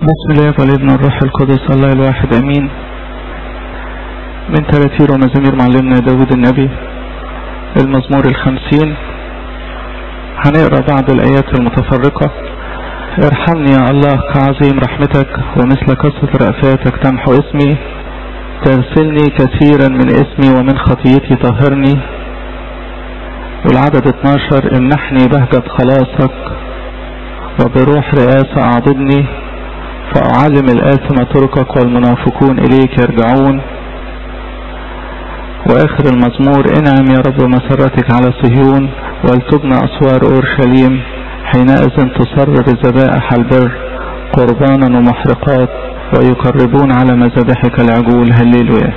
بسم الله والابن الروح القدس الله الواحد امين من تراتير ومزامير معلمنا داود النبي المزمور الخمسين هنقرا بعض الايات المتفرقة ارحمني يا الله كعظيم رحمتك ومثل كثرة رأفاتك تمحو اسمي تغسلني كثيرا من اسمي ومن خطيتي طهرني والعدد 12 امنحني بهجة خلاصك وبروح رئاسة اعضدني فأعلم الآثم طرقك والمنافقون إليك يرجعون وآخر المزمور انعم يا رب مسرتك على صهيون ولتبنى أسوار أورشليم حينئذ تصرر ذبائح البر قربانا ومحرقات ويقربون على مذابحك العجول هللويا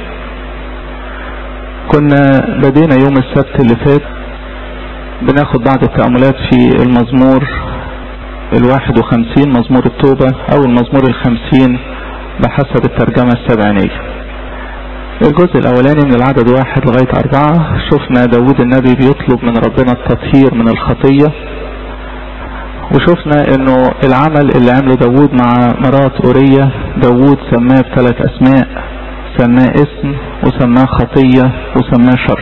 كنا بدينا يوم السبت اللي فات بناخد بعض التأملات في المزمور الواحد وخمسين مزمور التوبة او المزمور الخمسين بحسب الترجمة السبعينية الجزء الاولاني من العدد واحد لغاية اربعة شفنا داود النبي بيطلب من ربنا التطهير من الخطية وشفنا انه العمل اللي عمله داود مع مرات اورية داود سماه بثلاث اسماء سماه اسم وسماه خطية وسماه شر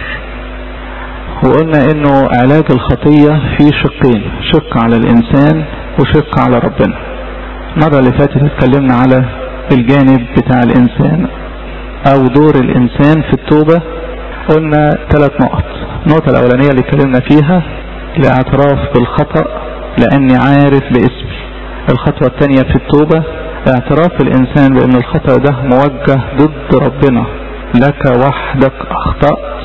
وقلنا انه علاج الخطية في شقين شق على الانسان وشق على ربنا المرة اللي فاتت اتكلمنا على الجانب بتاع الانسان او دور الانسان في التوبة قلنا ثلاث نقط النقطة الاولانية اللي اتكلمنا فيها الاعتراف بالخطأ لاني عارف باسمي الخطوة الثانية في التوبة اعتراف الانسان بان الخطأ ده موجه ضد ربنا لك وحدك اخطأت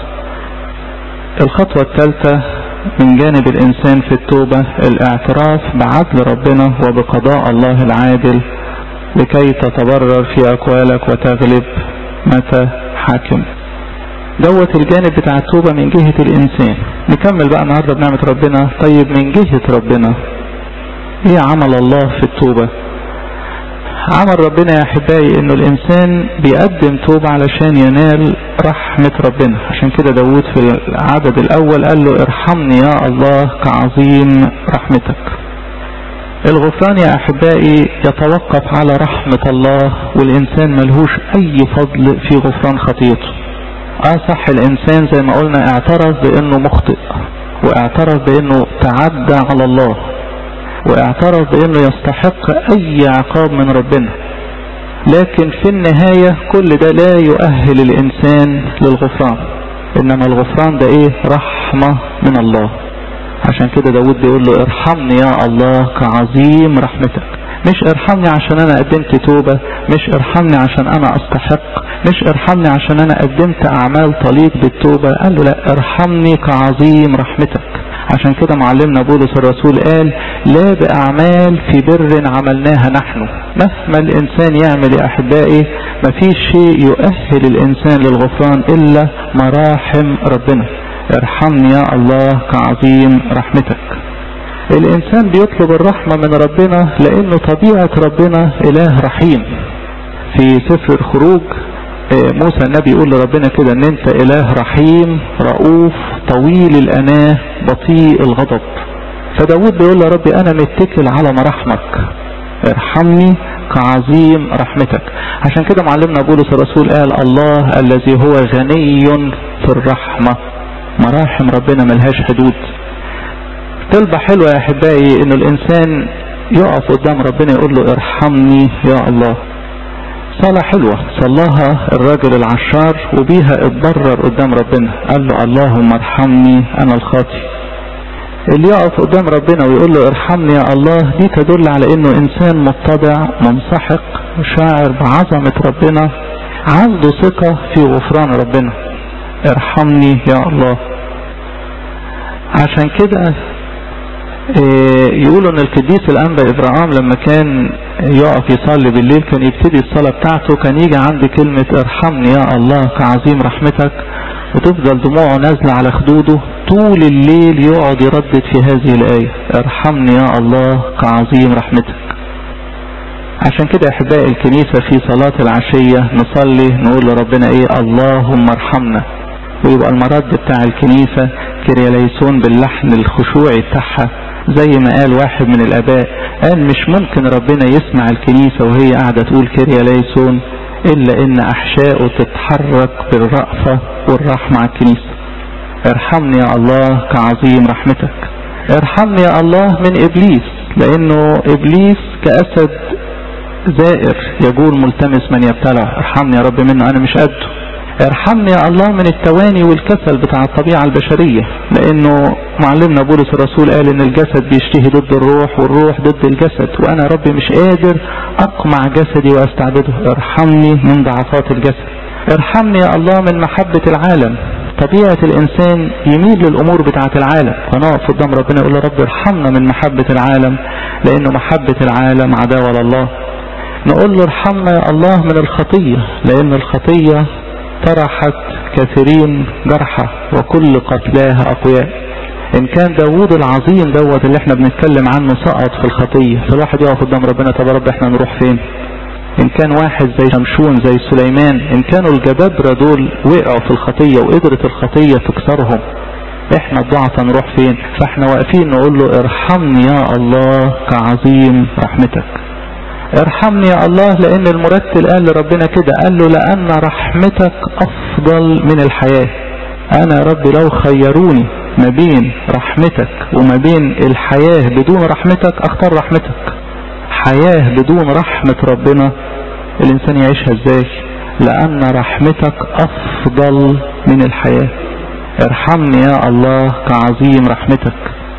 الخطوة الثالثة من جانب الإنسان في التوبة الاعتراف بعدل ربنا وبقضاء الله العادل لكي تتبرر في أقوالك وتغلب متى حاكم دوت الجانب بتاع التوبة من جهة الإنسان نكمل بقى النهاردة بنعمة ربنا طيب من جهة ربنا ايه عمل الله في التوبة عمل ربنا يا احبائي انه الانسان بيقدم توبة علشان ينال رحمة ربنا عشان كده داود في العدد الاول قال له ارحمني يا الله كعظيم رحمتك الغفران يا احبائي يتوقف على رحمة الله والانسان ملهوش اي فضل في غفران خطيته اه صح الانسان زي ما قلنا اعترف بانه مخطئ واعترف بانه تعدى على الله واعترف بانه يستحق اي عقاب من ربنا لكن في النهاية كل ده لا يؤهل الانسان للغفران انما الغفران ده ايه رحمة من الله عشان كده داود بيقول له ارحمني يا الله كعظيم رحمتك مش ارحمني عشان انا قدمت توبة مش ارحمني عشان انا استحق مش ارحمني عشان انا قدمت اعمال طليق بالتوبة قال له لا ارحمني كعظيم رحمتك عشان كده معلمنا بولس الرسول قال لا بأعمال في بر عملناها نحن مهما الإنسان يعمل يا أحبائي مفيش شيء يؤهل الإنسان للغفران إلا مراحم ربنا ارحمني يا الله كعظيم رحمتك الإنسان بيطلب الرحمة من ربنا لأنه طبيعة ربنا إله رحيم في سفر الخروج موسى النبي يقول لربنا كده ان انت اله رحيم رؤوف طويل الاناه بطيء الغضب فداود بيقول له ربي انا متكل على مراحمك ارحمني كعظيم رحمتك عشان كده معلمنا بولس الرسول قال الله الذي هو غني في الرحمة مراحم ربنا ملهاش حدود طلبة حلوة يا احبائي انه الانسان يقف قدام ربنا يقول له ارحمني يا الله صلاة حلوة صلاها الراجل العشار وبيها اتضرر قدام ربنا قال له اللهم ارحمني انا الخاطي اللي يقف قدام ربنا ويقول له ارحمني يا الله دي تدل على انه انسان متضع منسحق شاعر بعظمة ربنا عنده ثقة في غفران ربنا ارحمني يا الله عشان كده يقولوا ان القديس الانبا ابراهام لما كان يقف يصلي بالليل كان يبتدي الصلاة بتاعته كان يجي عند كلمة ارحمني يا الله كعظيم رحمتك وتفضل دموعه نازلة على خدوده طول الليل يقعد يردد في هذه الآية ارحمني يا الله كعظيم رحمتك عشان كده احبائي الكنيسة في صلاة العشية نصلي نقول لربنا ايه اللهم ارحمنا ويبقى المرد بتاع الكنيسة كرياليسون باللحن الخشوعي بتاعها زي ما قال واحد من الاباء قال مش ممكن ربنا يسمع الكنيسة وهي قاعدة تقول كيريا ليسون الا ان احشائه تتحرك بالرأفة والرحمة على الكنيسة ارحمني يا الله كعظيم رحمتك ارحمني يا الله من ابليس لانه ابليس كاسد زائر يقول ملتمس من يبتلع ارحمني يا رب منه انا مش قده ارحمني يا الله من التواني والكسل بتاع الطبيعة البشرية لانه معلمنا بولس الرسول قال ان الجسد بيشتهي ضد الروح والروح ضد الجسد وانا ربي مش قادر اقمع جسدي واستعبده ارحمني من ضعفات الجسد ارحمني يا الله من محبة العالم طبيعة الانسان يميل للامور بتاعة العالم فنقف قدام ربنا يقول له رب ارحمنا من محبة العالم لانه محبة العالم عداوة لله نقول له ارحمنا يا الله من الخطية لان الخطية طرحت كثيرين جرحى وكل قتلاها اقوياء ان كان داوود العظيم دوت اللي احنا بنتكلم عنه سقط في الخطية فالواحد يقف قدام ربنا طب يا رب احنا نروح فين ان كان واحد زي شمشون زي سليمان ان كانوا الجبابرة دول وقعوا في الخطية وقدرت الخطية تكسرهم احنا الضعفة نروح فين فاحنا واقفين نقول له ارحمني يا الله كعظيم رحمتك ارحمني يا الله لان المرتل قال لربنا كده قال له لان رحمتك افضل من الحياة انا يا رب لو خيروني ما بين رحمتك وما بين الحياة بدون رحمتك اختار رحمتك حياة بدون رحمة ربنا الانسان يعيشها ازاي لان رحمتك افضل من الحياة ارحمني يا الله كعظيم رحمتك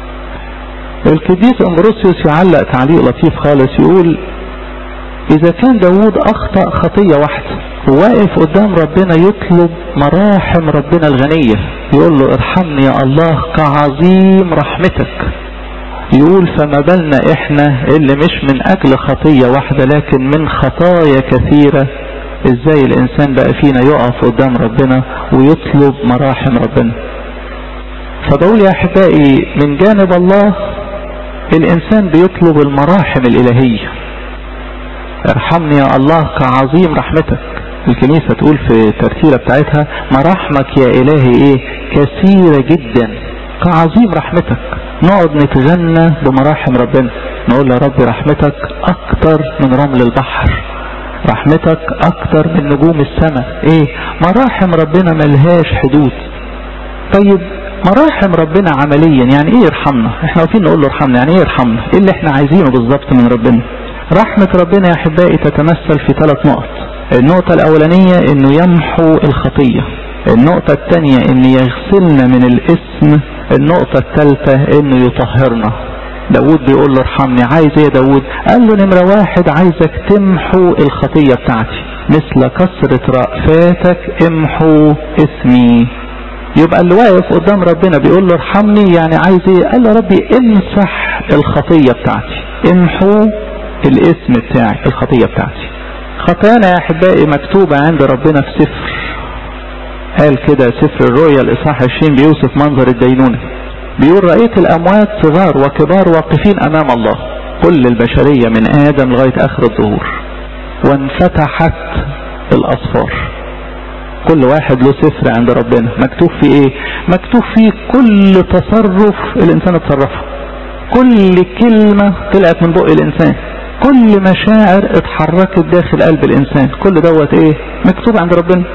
القديس امبروسيوس يعلق تعليق لطيف خالص يقول اذا كان داود اخطأ خطية واحدة وواقف قدام ربنا يطلب مراحم ربنا الغنية يقول له ارحمني يا الله كعظيم رحمتك يقول فما بالنا احنا اللي مش من اجل خطية واحدة لكن من خطايا كثيرة ازاي الانسان بقى فينا يقف قدام ربنا ويطلب مراحم ربنا فبقول يا احبائي من جانب الله الانسان بيطلب المراحم الالهية ارحمني يا الله كعظيم رحمتك الكنيسة تقول في الترتيلة بتاعتها مراحمك يا الهي ايه كثيرة جدا كعظيم رحمتك نقعد نتغنى بمراحم ربنا نقول يا رب رحمتك اكتر من رمل البحر رحمتك اكتر من نجوم السماء ايه مراحم ربنا ملهاش حدود طيب مراحم ربنا عمليا يعني ايه يرحمنا احنا واقفين نقول له ارحمنا يعني ايه يرحمنا ايه اللي احنا عايزينه بالظبط من ربنا رحمة ربنا يا احبائي تتمثل في ثلاث نقط النقطة الاولانية انه يمحو الخطية النقطة الثانية ان يغسلنا من الاسم النقطة الثالثة انه يطهرنا داود بيقول له ارحمني عايز ايه يا داود قال له نمرة واحد عايزك تمحو الخطية بتاعتي مثل كسرة رأفاتك امحو اسمي يبقى اللي واقف قدام ربنا بيقول له ارحمني يعني عايز ايه قال له ربي امسح الخطية بتاعتي امحو الاسم بتاعي الخطية بتاعتي خطايانا يا احبائي مكتوبة عند ربنا في سفر قال كده سفر الرؤيا الاصحاح 20 بيوصف منظر الدينونة بيقول رأيت الاموات صغار وكبار واقفين امام الله كل البشرية من ادم لغاية اخر الظهور وانفتحت الاصفار كل واحد له سفر عند ربنا مكتوب فيه ايه مكتوب فيه كل تصرف الانسان اتصرفه كل كلمة طلعت من بق الانسان كل مشاعر اتحركت داخل قلب الانسان كل دوت ايه مكتوب عند ربنا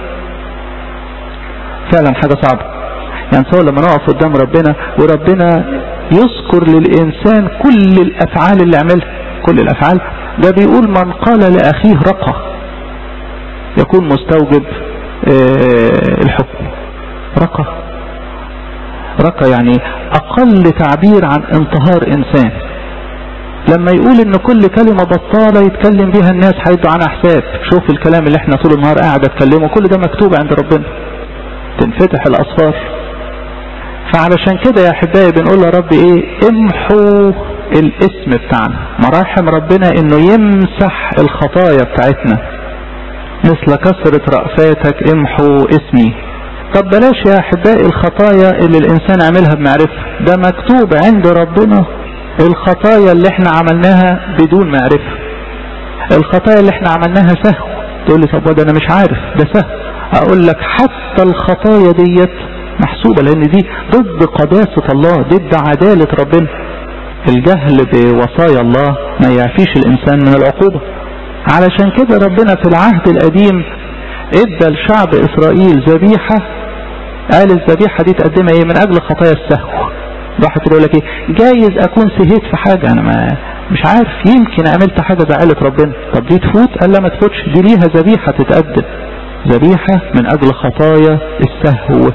فعلا حاجة صعبة يعني سواء لما نقف قدام ربنا وربنا يذكر للإنسان كل الأفعال اللي عملها كل الأفعال ده بيقول من قال لأخيه رقى يكون مستوجب اه الحكم رقى رقى يعني أقل تعبير عن انتهار إنسان لما يقول ان كل كلمة بطالة يتكلم بيها الناس هيدوا عنها حساب شوف الكلام اللي احنا طول النهار قاعد اتكلمه كل ده مكتوب عند ربنا تنفتح الأصفار فعلشان كده يا أحبائي بنقول يا رب إيه امحو الاسم بتاعنا مراحم ربنا إنه يمسح الخطايا بتاعتنا مثل كسرة رأفاتك امحو اسمي طب بلاش يا أحبائي الخطايا اللي الإنسان عملها بمعرفة ده مكتوب عند ربنا الخطايا اللي احنا عملناها بدون معرفة الخطايا اللي احنا عملناها سهو تقول لي طب ده انا مش عارف ده سهو اقول لك حتى الخطايا ديت محسوبة لان دي ضد قداسة الله ضد عدالة ربنا الجهل بوصايا الله ما يعفيش الانسان من العقوبة علشان كده ربنا في العهد القديم ادى لشعب اسرائيل ذبيحة قال الذبيحة دي تقدمها ايه من اجل خطايا السهو واحد يقول لك ايه جايز اكون سهيت في حاجة انا ما مش عارف يمكن عملت حاجة زعلت ربنا طب دي تفوت قال لا ما تفوتش دي ليها ذبيحة تتقدم ذبيحة من اجل خطايا السهو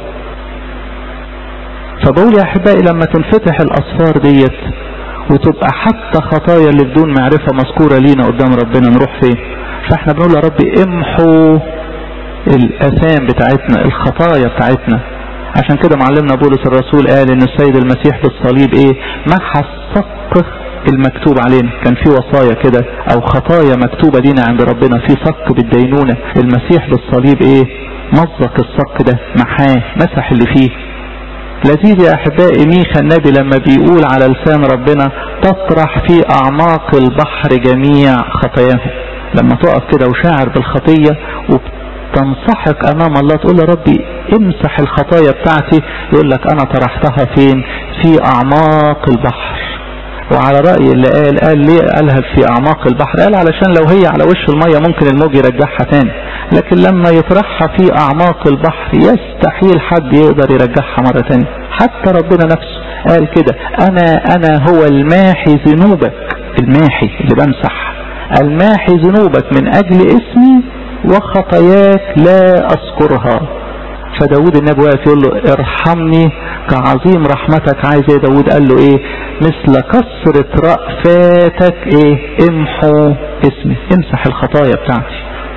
فبقول يا احبائي لما تنفتح الاسفار ديت وتبقى حتى خطايا اللي بدون معرفة مذكورة لينا قدام ربنا نروح فين فاحنا بنقول يا رب امحوا الاثام بتاعتنا الخطايا بتاعتنا عشان كده معلمنا بولس الرسول قال ان السيد المسيح بالصليب ايه محى الصك المكتوب علينا كان في وصايا كده او خطايا مكتوبة لينا عند ربنا في صك بالدينونة المسيح بالصليب ايه مزق الصك ده محاه مسح اللي فيه لذيذ يا احبائي ميخا النبي لما بيقول على لسان ربنا تطرح في اعماق البحر جميع خطاياهم لما تقف كده وشاعر بالخطية وتنصحك امام الله تقول يا ربي امسح الخطايا بتاعتي يقول لك انا طرحتها فين في اعماق البحر وعلى رأي اللي قال قال ليه قالها في اعماق البحر قال علشان لو هي على وش المية ممكن الموج يرجعها تاني لكن لما يطرحها في اعماق البحر يستحيل حد يقدر يرجعها مرة تانية حتى ربنا نفسه قال كده انا انا هو الماحي ذنوبك الماحي اللي بمسح الماحي ذنوبك من اجل اسمي وخطاياك لا اذكرها فداود النبي واقف يقول له ارحمني كعظيم رحمتك عايز ايه داود قال له ايه مثل كسرة رأفاتك ايه امحو اسمي امسح الخطايا بتاعتي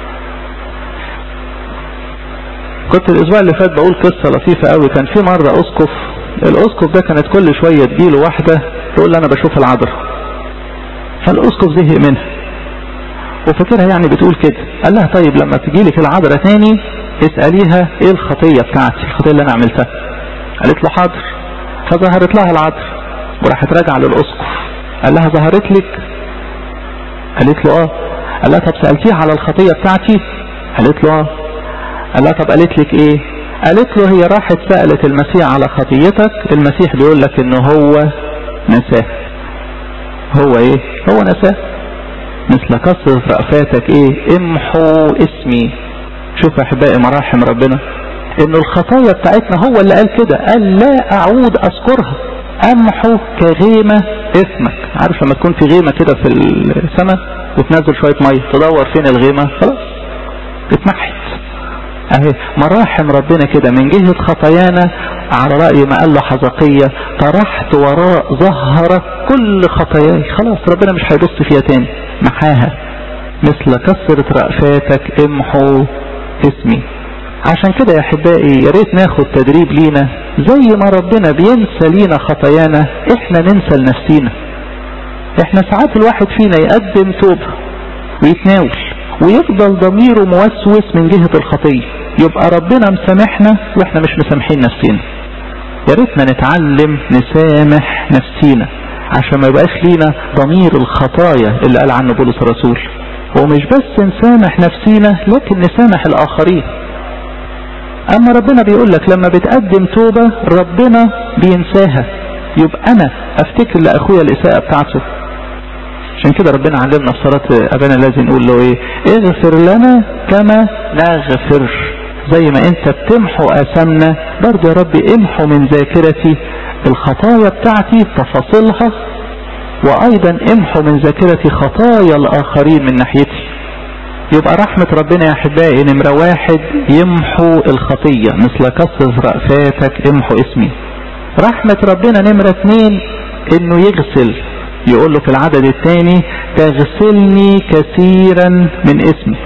كنت الاسبوع اللي فات بقول قصة لطيفة قوي كان في مرة اسقف الاسقف ده كانت كل شوية تجيله واحدة تقول له انا بشوف العذراء فالاسقف زهق منها وفاكرها يعني بتقول كده قال لها طيب لما تجيلك العذراء تاني اسأليها ايه الخطية بتاعتي الخطية اللي انا عملتها قالت له حاضر فظهرت لها العذراء وراحت راجعة للاسقف قال لها ظهرت لك قالت له اه قال لها طب سألتيها على الخطية بتاعتي قالت له اه قال لها طب قالت لك ايه قالت له هي راحت سألت المسيح على خطيتك المسيح بيقول لك ان هو نساه هو ايه هو نساه مثل كسر رأفاتك ايه امحو اسمي شوف احبائي مراحم ربنا ان الخطايا بتاعتنا هو اللي قال كده قال لا اعود اذكرها امحو كغيمة اسمك عارف لما تكون في غيمة كده في السماء وتنزل شوية مية تدور فين الغيمة خلاص اتمحت اهي مراحم ربنا كده من جهة خطايانا على رأي ما قال له حزقية طرحت وراء ظهرك كل خطاياي خلاص ربنا مش هيبص فيها تاني محاها مثل كسرة رأفاتك امحو اسمي عشان كده يا احبائي يا ريت ناخد تدريب لينا زي ما ربنا بينسى لينا خطايانا احنا ننسى لنفسينا احنا ساعات الواحد فينا يقدم توبة ويتناول ويفضل ضميره موسوس من جهة الخطية يبقى ربنا مسامحنا واحنا مش مسامحين نفسينا يا ريتنا نتعلم نسامح نفسينا عشان ما يبقاش لينا ضمير الخطايا اللي قال عنه بولس الرسول ومش بس نسامح نفسينا لكن نسامح الاخرين اما ربنا بيقول لك لما بتقدم توبة ربنا بينساها يبقى انا افتكر لاخويا الاساءة بتاعته عشان كده ربنا علمنا في صلاة ابانا الذي نقول له ايه اغفر لنا كما نغفر زي ما انت بتمحو اثامنا برضه يا رب امحو من ذاكرتي الخطايا بتاعتي تفاصيلها وايضا امحو من ذاكرتي خطايا الاخرين من ناحيتي يبقى رحمة ربنا يا احبائي نمرة واحد يمحو الخطية مثل كسر رأفاتك امحو اسمي رحمة ربنا نمرة اتنين انه يغسل يقول له في العدد الثاني تغسلني كثيرا من اسمي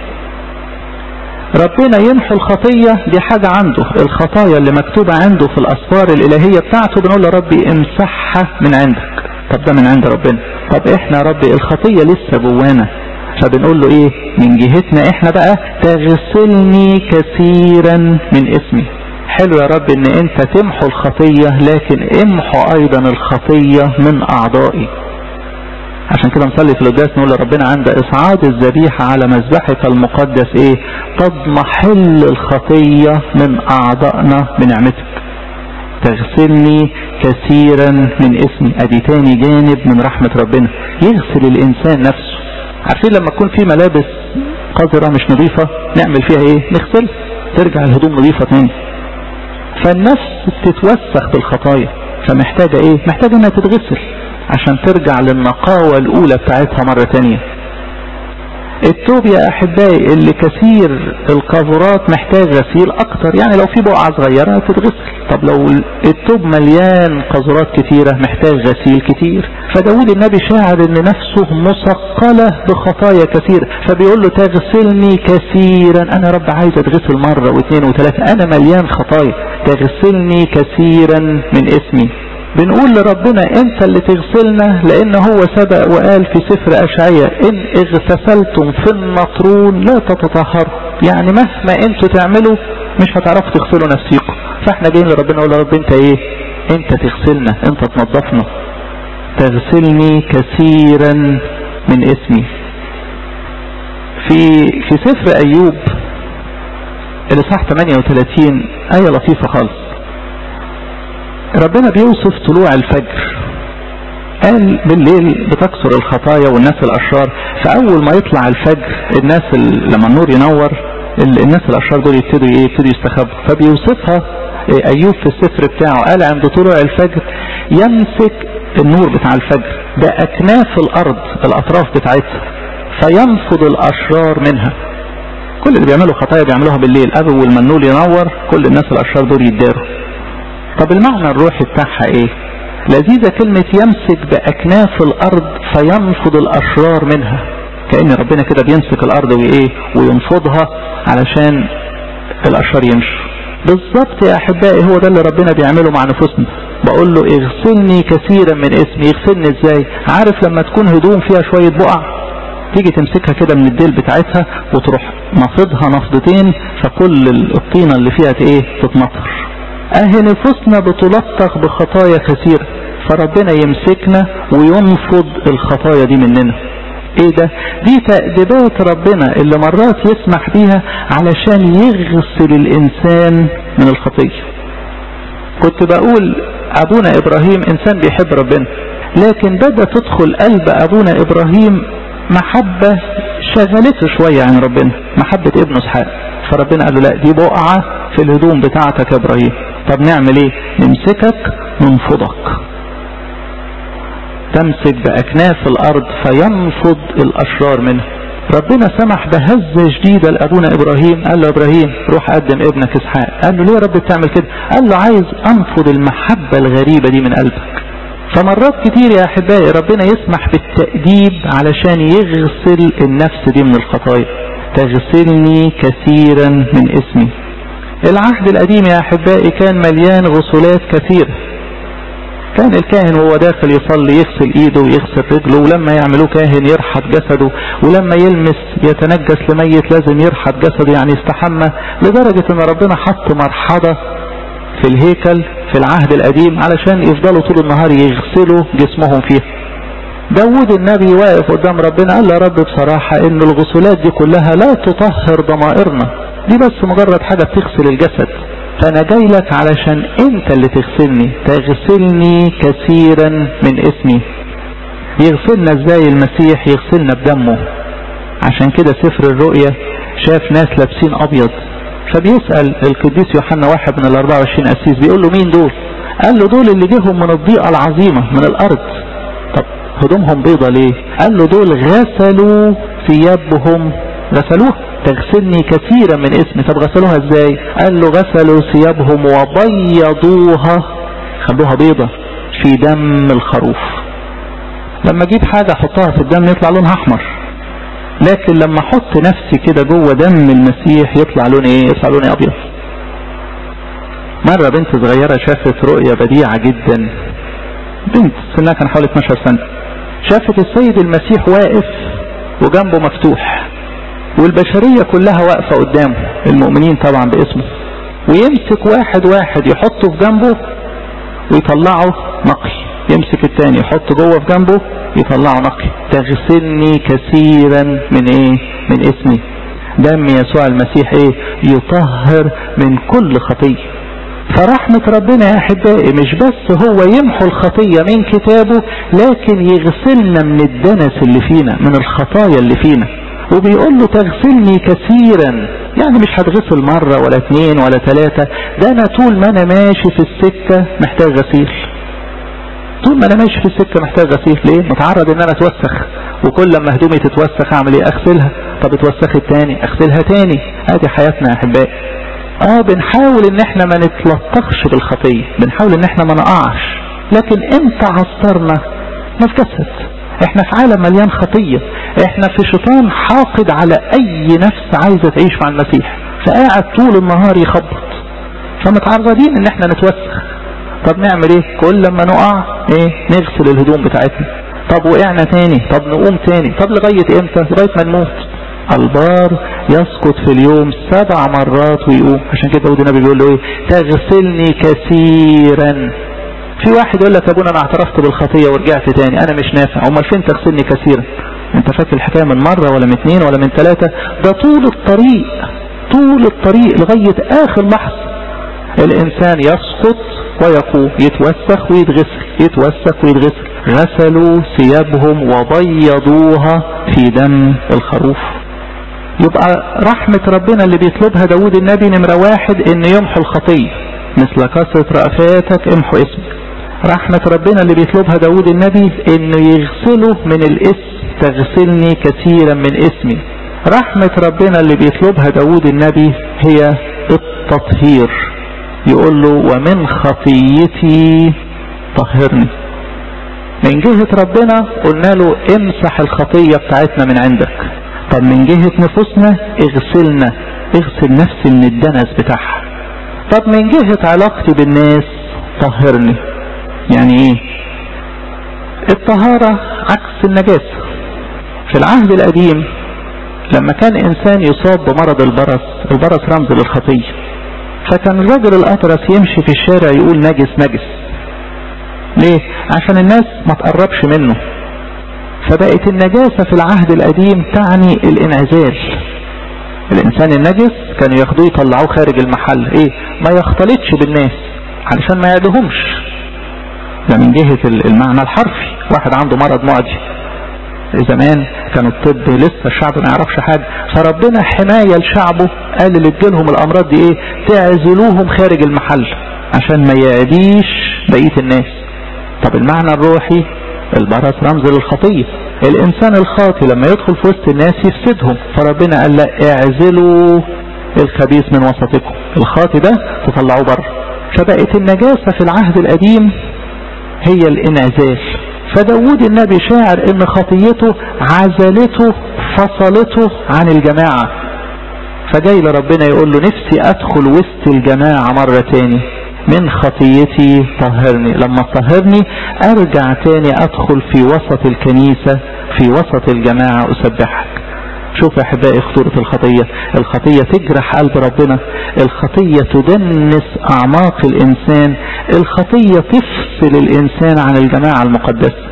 ربنا يمحو الخطية دي حاجة عنده الخطايا اللي مكتوبة عنده في الأسفار الإلهية بتاعته بنقول له ربي امسحها من عندك طب ده من عند ربنا طب احنا يا ربي الخطية لسه جوانا فبنقول له ايه من جهتنا احنا بقى تغسلني كثيرا من اسمي حلو يا رب ان انت تمحو الخطية لكن امحو ايضا الخطية من اعضائي عشان كده نصلي في القداس نقول لربنا عند اصعاد الذبيحة على مذبحك المقدس ايه تضمحل الخطية من اعضائنا بنعمتك تغسلني كثيرا من اسمي ادي تاني جانب من رحمة ربنا يغسل الانسان نفسه عارفين لما تكون في ملابس قذرة مش نظيفة نعمل فيها ايه نغسل ترجع الهدوم نظيفة تاني فالنفس تتوسخ بالخطايا فمحتاجة ايه محتاجة انها تتغسل عشان ترجع للنقاوة الاولى بتاعتها مرة تانية التوب يا احبائي اللي كثير القاذورات محتاج غسيل اكتر يعني لو في بقعة صغيرة تتغسل طب لو التوب مليان قاذورات كتيرة محتاج غسيل كتير فداود النبي شاعر ان نفسه مثقلة بخطايا كثيرة فبيقول له تغسلني كثيرا انا رب عايز اتغسل مرة واثنين وثلاثة انا مليان خطايا تغسلني كثيرا من اسمي بنقول لربنا انت اللي تغسلنا لان هو سبق وقال في سفر اشعياء ان اغتسلتم في النطرون لا تتطهروا يعني مهما انتوا تعملوا مش هتعرفوا تغسلوا نفسيكم فاحنا جايين لربنا نقول يا رب انت ايه انت تغسلنا انت تنظفنا تغسلني كثيرا من اسمي في في سفر ايوب الاصحاح 38 ايه لطيفه خالص ربنا بيوصف طلوع الفجر قال بالليل بتكسر الخطايا والناس الاشرار فاول ما يطلع الفجر الناس لما النور ينور الناس الاشرار دول يبتدوا ايه يبتدوا يستخبوا فبيوصفها ايوب في السفر بتاعه قال عند طلوع الفجر يمسك النور بتاع الفجر باكناف الارض الاطراف بتاعتها فينفض الاشرار منها كل اللي بيعملوا خطايا بيعملوها بالليل اول ما النور ينور كل الناس الاشرار دول يتداروا طب المعنى الروحي بتاعها ايه لذيذة كلمة يمسك بأكناف الأرض فينفض الأشرار منها كأن ربنا كده بيمسك الأرض وإيه وينفضها علشان الأشرار يمشوا بالظبط يا أحبائي هو ده اللي ربنا بيعمله مع نفوسنا بقول له اغسلني كثيرا من اسمي يغسلني ازاي عارف لما تكون هدوم فيها شوية بقع تيجي تمسكها كده من الديل بتاعتها وتروح نفضها نفضتين فكل الطينة اللي فيها ايه تتمطر اهي نفوسنا بتلطخ بخطايا كثيرة فربنا يمسكنا وينفض الخطايا دي مننا ايه ده دي تأديبات ربنا اللي مرات يسمح بيها علشان يغسل الانسان من الخطية كنت بقول ابونا ابراهيم انسان بيحب ربنا لكن بدا تدخل قلب ابونا ابراهيم محبة شغلته شوية عن ربنا محبة ابنه اسحاق فربنا قال له لا دي بقعة في الهدوم بتاعتك يا ابراهيم طب نعمل ايه نمسكك ننفضك تمسك باكناف الارض فينفض الاشرار منها ربنا سمح بهزة جديدة لأبونا إبراهيم قال له إبراهيم روح قدم ابنك إسحاق قال له ليه يا رب بتعمل كده قال له عايز أنفض المحبة الغريبة دي من قلبك فمرات كتير يا أحبائي ربنا يسمح بالتأديب علشان يغسل النفس دي من الخطايا تغسلني كثيرا من اسمي العهد القديم يا أحبائي كان مليان غسلات كثيرة كان الكاهن وهو داخل يصلي يغسل ايده ويغسل رجله ولما يعملوه كاهن يرحب جسده ولما يلمس يتنجس لميت لازم يرحب جسده يعني يستحمى لدرجة ان ربنا حط مرحضة في الهيكل في العهد القديم علشان يفضلوا طول النهار يغسلوا جسمهم فيها داود النبي واقف قدام ربنا قال له يا رب بصراحة ان الغسولات دي كلها لا تطهر ضمائرنا دي بس مجرد حاجة بتغسل الجسد فانا جاي لك علشان انت اللي تغسلني تغسلني كثيرا من اسمي يغسلنا ازاي المسيح يغسلنا بدمه عشان كده سفر الرؤيا شاف ناس لابسين ابيض فبيسأل القديس يوحنا واحد من ال 24 قسيس بيقول له مين دول قال له دول اللي جيهم من الضيقة العظيمة من الارض طب هدومهم بيضة ليه قال له دول غسلوا ثيابهم غسلوها تغسلني كثيرا من اسمي طب غسلوها ازاي قال له غسلوا ثيابهم وبيضوها خلوها بيضة في دم الخروف لما اجيب حاجة احطها في الدم يطلع لونها احمر لكن لما احط نفسي كده جوه دم المسيح يطلع لون ايه يطلع لوني ابيض مرة بنت صغيرة شافت رؤية بديعة جدا بنت سنها كان حوالي 12 سنة شافت السيد المسيح واقف وجنبه مفتوح والبشرية كلها واقفة قدامه المؤمنين طبعا باسمه ويمسك واحد واحد يحطه في جنبه ويطلعه نقي يمسك التاني يحطه جوه في جنبه يطلعه نقي تغسلني كثيرا من ايه من اسمي دم يسوع المسيح ايه يطهر من كل خطية فرحمة ربنا يا أحبائي مش بس هو يمحو الخطية من كتابه لكن يغسلنا من الدنس اللي فينا من الخطايا اللي فينا وبيقول له تغسلني كثيرا يعني مش هتغسل مرة ولا اتنين ولا تلاتة ده انا طول ما انا ماشي في السكة محتاج غسيل طول ما انا ماشي في السكة محتاج غسيل ليه متعرض ان انا اتوسخ وكل لما هدومي تتوسخ اعمل ايه اغسلها طب اتوسخت تاني اغسلها تاني ادي حياتنا يا احبائي اه بنحاول ان احنا ما نتلطخش بالخطية بنحاول ان احنا ما نقعش لكن امتى عصرنا ما في جسد احنا في عالم مليان خطية احنا في شيطان حاقد على اي نفس عايزة تعيش مع المسيح فقاعد طول النهار يخبط فمتعرضين ان احنا نتوسخ طب نعمل ايه كل لما نقع ايه نغسل الهدوم بتاعتنا طب وقعنا تاني طب نقوم تاني طب لغاية امتى لغاية ما نموت البار يسقط في اليوم سبع مرات ويقوم عشان كده داود النبي بيقول له ايه تغسلني كثيرا في واحد يقول لك يا ابونا انا اعترفت بالخطية ورجعت تاني انا مش نافع امال فين تغسلني كثيرا انت فاكر الحكاية من مرة ولا من اتنين ولا من ثلاثة ده طول الطريق طول الطريق لغاية اخر لحظة الانسان يسقط ويقوم يتوسخ ويتغسل يتوسخ ويتغسل غسلوا ثيابهم وبيضوها في دم الخروف يبقى رحمة ربنا اللي بيطلبها داود النبي نمرة واحد ان يمحو الخطية مثل كثرة رأفاتك امحو اسمك رحمة ربنا اللي بيطلبها داود النبي انه يغسله من الاسم تغسلني كثيرا من اسمي رحمة ربنا اللي بيطلبها داود النبي هي التطهير يقول له ومن خطيتي طهرني من جهة ربنا قلنا له امسح الخطية بتاعتنا من عندك طب من جهة نفوسنا اغسلنا اغسل نفسي من الدنس بتاعها طب من جهة علاقتي بالناس طهرني يعني ايه الطهارة عكس النجاسة في العهد القديم لما كان انسان يصاب بمرض البرص البرص رمز للخطية فكان الرجل الاطرس يمشي في الشارع يقول نجس نجس ليه عشان الناس ما تقربش منه فبقت النجاسة في العهد القديم تعني الانعزال الانسان النجس كانوا ياخدوه يطلعوه خارج المحل ايه ما يختلطش بالناس علشان ما يعدهمش ده من جهة المعنى الحرفي واحد عنده مرض معدي زمان كان الطب لسه الشعب ما يعرفش حاجة فربنا حماية لشعبه قال اللي تجيلهم الامراض دي ايه تعزلوهم خارج المحل عشان ما يعديش بقية الناس طب المعنى الروحي البرص رمز للخطية الانسان الخاطي لما يدخل في وسط الناس يفسدهم فربنا قال لا اعزلوا الخبيث من وسطكم الخاطي ده تطلعوه بره فبقت النجاسة في العهد القديم هي الانعزال فداود النبي شاعر ان خطيته عزلته فصلته عن الجماعة فجاي لربنا يقول له نفسي ادخل وسط الجماعة مرة تاني من خطيتي طهرني لما طهرني ارجع تاني ادخل في وسط الكنيسة في وسط الجماعة اسبحك شوف يا احبائي خطورة الخطية الخطية تجرح قلب ربنا الخطية تدنس اعماق الانسان الخطية تفصل الانسان عن الجماعة المقدسة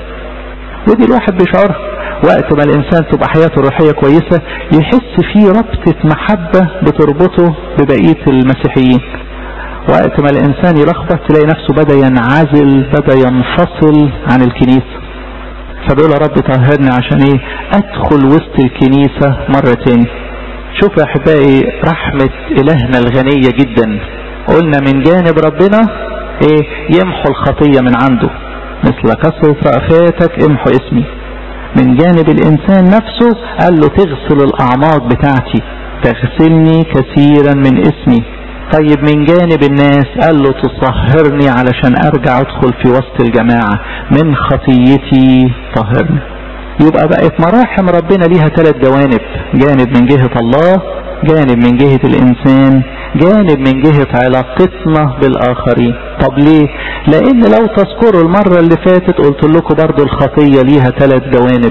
ودي الواحد بيشعرها وقت ما الانسان تبقى حياته الروحية كويسة يحس فيه ربطة محبة بتربطه ببقية المسيحيين وقت ما الانسان يلخبط تلاقي نفسه بدأ ينعزل بدأ ينفصل عن الكنيسة فبيقول يا رب طهرني عشان ايه ادخل وسط الكنيسة مرة تاني شوف يا احبائي رحمة الهنا الغنية جدا قلنا من جانب ربنا ايه يمحو الخطية من عنده مثل كسرة رأفاتك امحو اسمي من جانب الانسان نفسه قال له تغسل الاعماق بتاعتي تغسلني كثيرا من اسمي طيب من جانب الناس قال له تصهرني علشان ارجع ادخل في وسط الجماعة من خطيتي طهرني يبقى بقت مراحم ربنا ليها ثلاث جوانب جانب من جهة الله جانب من جهة الانسان جانب من جهة علاقتنا بالاخرين طب ليه لان لو تذكروا المرة اللي فاتت قلت لكم برضو الخطية ليها ثلاث جوانب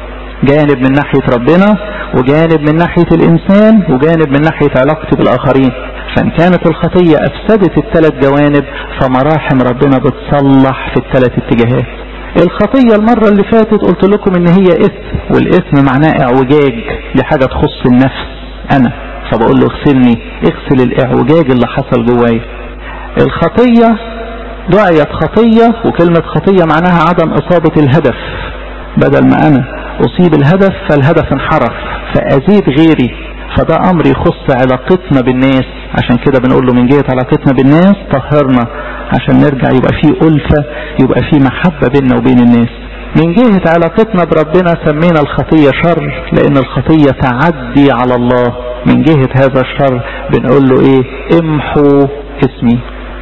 جانب من ناحية ربنا وجانب من ناحية الانسان وجانب من ناحية علاقتي بالاخرين فان كانت الخطية افسدت الثلاث جوانب فمراحم ربنا بتصلح في الثلاث اتجاهات الخطية المرة اللي فاتت قلت لكم ان هي اثم والاثم معناه اعوجاج دي حاجة تخص النفس انا فبقول له اغسلني اغسل الاعوجاج اللي حصل جوايا الخطية دعيت خطية وكلمة خطية معناها عدم إصابة الهدف بدل ما أنا أصيب الهدف فالهدف انحرف فأزيد غيري فده أمر يخص علاقتنا بالناس عشان كده بنقول له من جهة علاقتنا بالناس طهرنا عشان نرجع يبقى فيه ألفة يبقى فيه محبة بيننا وبين الناس من جهة علاقتنا بربنا سمينا الخطية شر لأن الخطية تعدي على الله من جهة هذا الشر بنقول له إيه امحوا اسمي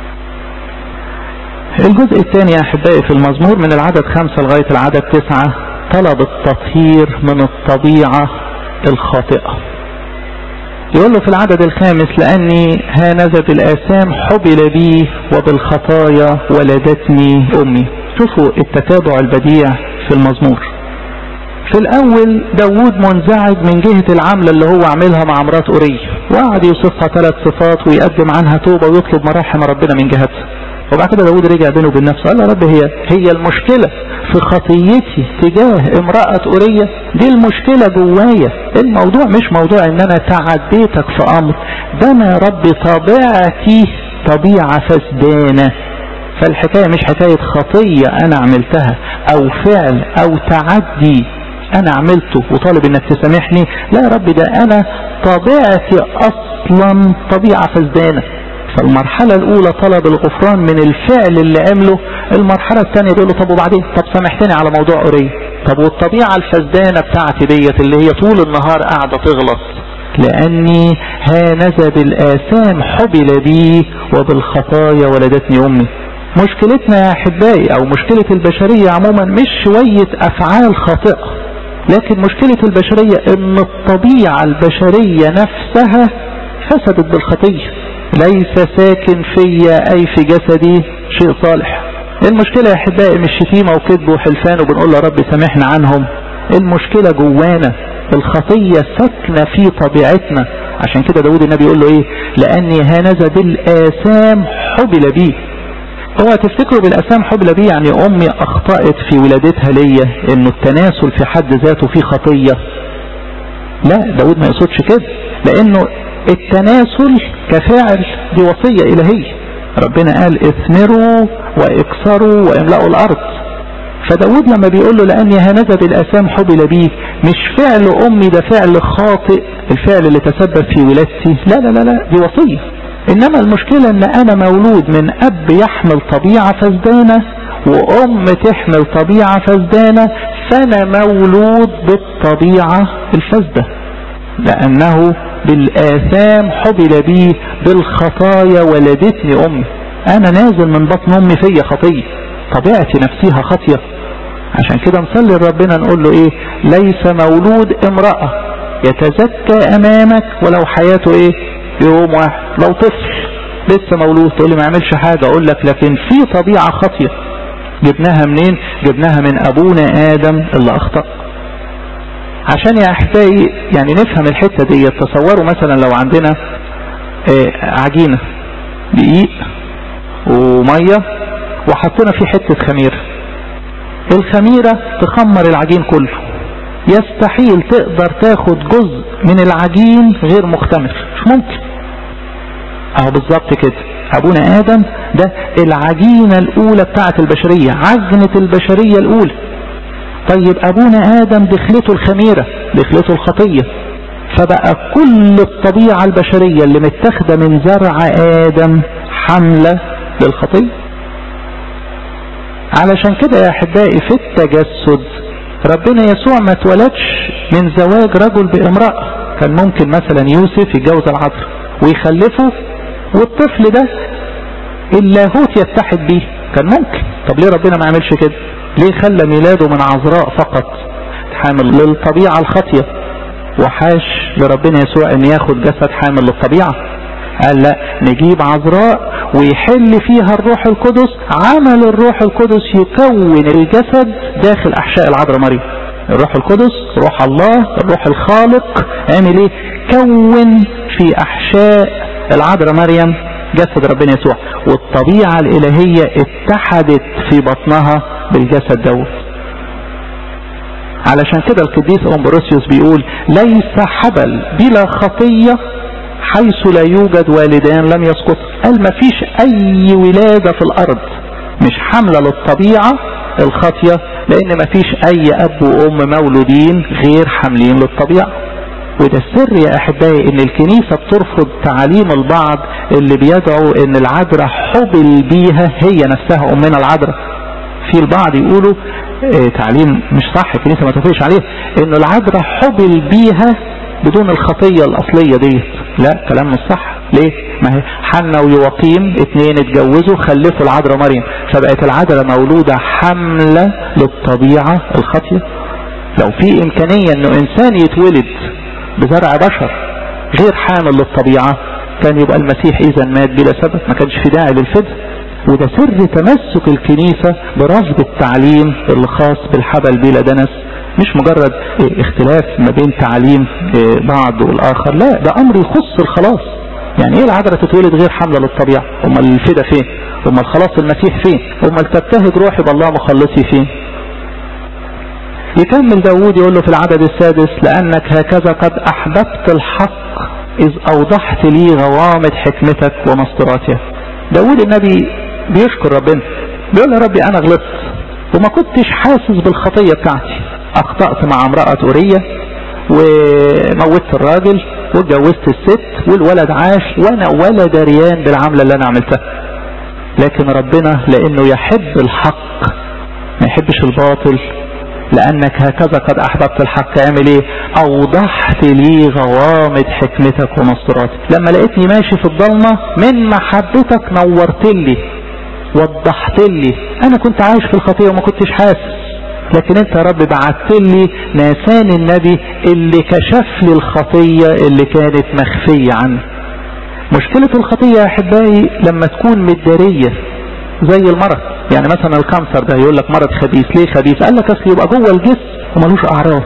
الجزء الثاني يا أحبائي في المزمور من العدد خمسة لغاية العدد تسعة طلب التطهير من الطبيعة الخاطئة يقول له في العدد الخامس لأني هانذا بالآثام حبل بي وبالخطايا ولدتني أمي شوفوا التتابع البديع في المزمور في الأول داود منزعج من جهة العملة اللي هو عملها مع مرات أوري وقعد يوصفها ثلاث صفات ويقدم عنها توبة ويطلب مراحم ربنا من جهتها وبعد كده داود رجع بينه وبين نفسه قال يا رب هي هي المشكلة في خطيتي تجاه امرأة أورية دي المشكلة جوايا الموضوع مش موضوع ان انا تعديتك في امر ده انا يا رب طبيعتي طبيعة فسدانة فالحكاية مش حكاية خطية انا عملتها او فعل او تعدي انا عملته وطالب انك تسامحني لا يا رب ده انا طبيعتي اصلا طبيعة فسدانة فالمرحلة الأولى طلب الغفران من الفعل اللي عمله المرحلة الثانية بيقول له طب وبعدين طب سامحتني على موضوع قريب طب والطبيعة الفسدانة بتاعتي ديت اللي هي طول النهار قاعدة تغلط لأني هانذا بالآثام حبل بي وبالخطايا ولدتني أمي مشكلتنا يا أحبائي أو مشكلة البشرية عموما مش شوية أفعال خاطئة لكن مشكلة البشرية ان الطبيعة البشرية نفسها فسدت بالخطية ليس ساكن فيا اي في جسدي شيء صالح المشكلة يا احبائي مش شتيمة وكذب وحلفان وبنقول له رب سامحنا عنهم المشكلة جوانا الخطية ساكنة في طبيعتنا عشان كده داود النبي يقول له ايه لاني هانذا بالآثام حبل بي هو تفتكروا بالأسام حبل بي يعني أمي أخطأت في ولادتها ليا إنه التناسل في حد ذاته فيه خطية لا داود ما يقصدش كده لأنه التناسل كفاعل دي وصية إلهية ربنا قال اثمروا واكسروا واملأوا الأرض فداود لما بيقول له لأني هنذا بالأسام حبل بي مش فعل أمي ده فعل خاطئ الفعل اللي تسبب في ولادتي لا لا لا لا دي وصية انما المشكلة ان انا مولود من اب يحمل طبيعة فسدانة وام تحمل طبيعة فسدانة فانا مولود بالطبيعة الفسدة لانه بالاثام حبل بي بالخطايا ولدتني امي انا نازل من بطن امي فيا خطية طبيعتي نفسيها خطية عشان كده نصلي لربنا نقول له ايه ليس مولود امرأة يتزكى امامك ولو حياته ايه يوم واحد لو طفل لسه مولود تقول لي ما يعملش حاجة اقول لك لكن في طبيعة خاطية جبناها منين جبناها من ابونا ادم اللي اخطأ عشان يا احبائي يعني نفهم الحتة دي تصوروا مثلا لو عندنا اه عجينة دقيق ومية وحطينا فيه حتة خميرة الخميرة تخمر العجين كله يستحيل تقدر تاخد جزء من العجين غير مختمر مش ممكن اهو بالظبط كده ابونا ادم ده العجينة الاولى بتاعت البشرية عجنة البشرية الاولى طيب ابونا ادم دخلته الخميرة دخلته الخطية فبقى كل الطبيعة البشرية اللي متاخدة من زرع ادم حملة للخطية علشان كده يا احبائي في التجسد ربنا يسوع ما اتولدش من زواج رجل بامرأة كان ممكن مثلا يوسف يتجوز العذراء ويخلفه والطفل ده اللاهوت يتحد بيه كان ممكن طب ليه ربنا ما عملش كده ليه خلى ميلاده من عذراء فقط حامل للطبيعة الخطية وحاش لربنا يسوع ان ياخد جسد حامل للطبيعة قال لا نجيب عذراء ويحل فيها الروح القدس عمل الروح القدس يكون الجسد داخل احشاء العذراء مريم الروح القدس روح الله الروح الخالق عمل ايه كون في احشاء العذراء مريم جسد ربنا يسوع والطبيعة الالهية اتحدت في بطنها بالجسد دوت علشان كده القديس امبروسيوس بيقول ليس حبل بلا خطية حيث لا يوجد والدان لم يسقط قال ما فيش اي ولادة في الارض مش حاملة للطبيعة الخاطية لان ما فيش اي اب وام مولودين غير حاملين للطبيعة وده السر يا احبائي ان الكنيسة بترفض تعاليم البعض اللي بيدعوا ان العذراء حبل بيها هي نفسها امنا العذراء في البعض يقولوا اه تعليم مش صح الكنيسة ما توافقش عليه انه العذراء حبل بيها بدون الخطية الاصلية ديت لا كلام مش صح ليه ما هي حنا ويواقيم اتنين اتجوزوا خلفوا العذراء مريم فبقت العذراء مولودة حملة للطبيعة الخاطية لو في امكانية انه انسان يتولد بزرع بشر غير حامل للطبيعة كان يبقى المسيح اذا مات بلا سبب ما كانش في داعي للفدء وده سر تمسك الكنيسة برفض التعليم الخاص بالحبل بلا دنس مش مجرد اختلاف ما بين تعليم بعض والاخر لا ده امر يخص الخلاص يعني ايه العذراء تتولد غير حامله للطبيعه امال الفدا فين امال خلاص المسيح فين امال تبتهج روحي بالله مخلصي فين يكمل داود يقول له في العدد السادس لانك هكذا قد احببت الحق اذ اوضحت لي غوامض حكمتك ومسطراتها داود النبي بيشكر ربنا بيقول يا ربي انا غلطت وما كنتش حاسس بالخطية بتاعتي اخطأت مع امرأة اورية وموتت الراجل واتجوزت الست والولد عاش وانا ولا دريان بالعملة اللي انا عملتها لكن ربنا لانه يحب الحق ما يحبش الباطل لانك هكذا قد احببت الحق اعمل ايه اوضحت لي غوامض حكمتك ومسطراتك لما لقيتني ماشي في الضلمة من محبتك نورت لي وضحت لي انا كنت عايش في الخطية وما كنتش حاسس لكن انت يا رب بعت لي ناسان النبي اللي كشف لي الخطية اللي كانت مخفية عني مشكلة الخطية يا احبائي لما تكون مدارية زي المرض يعني مثلا الكانسر ده يقول لك مرض خبيث ليه خبيث قال لك اصل يبقى جوه الجسم وملوش اعراض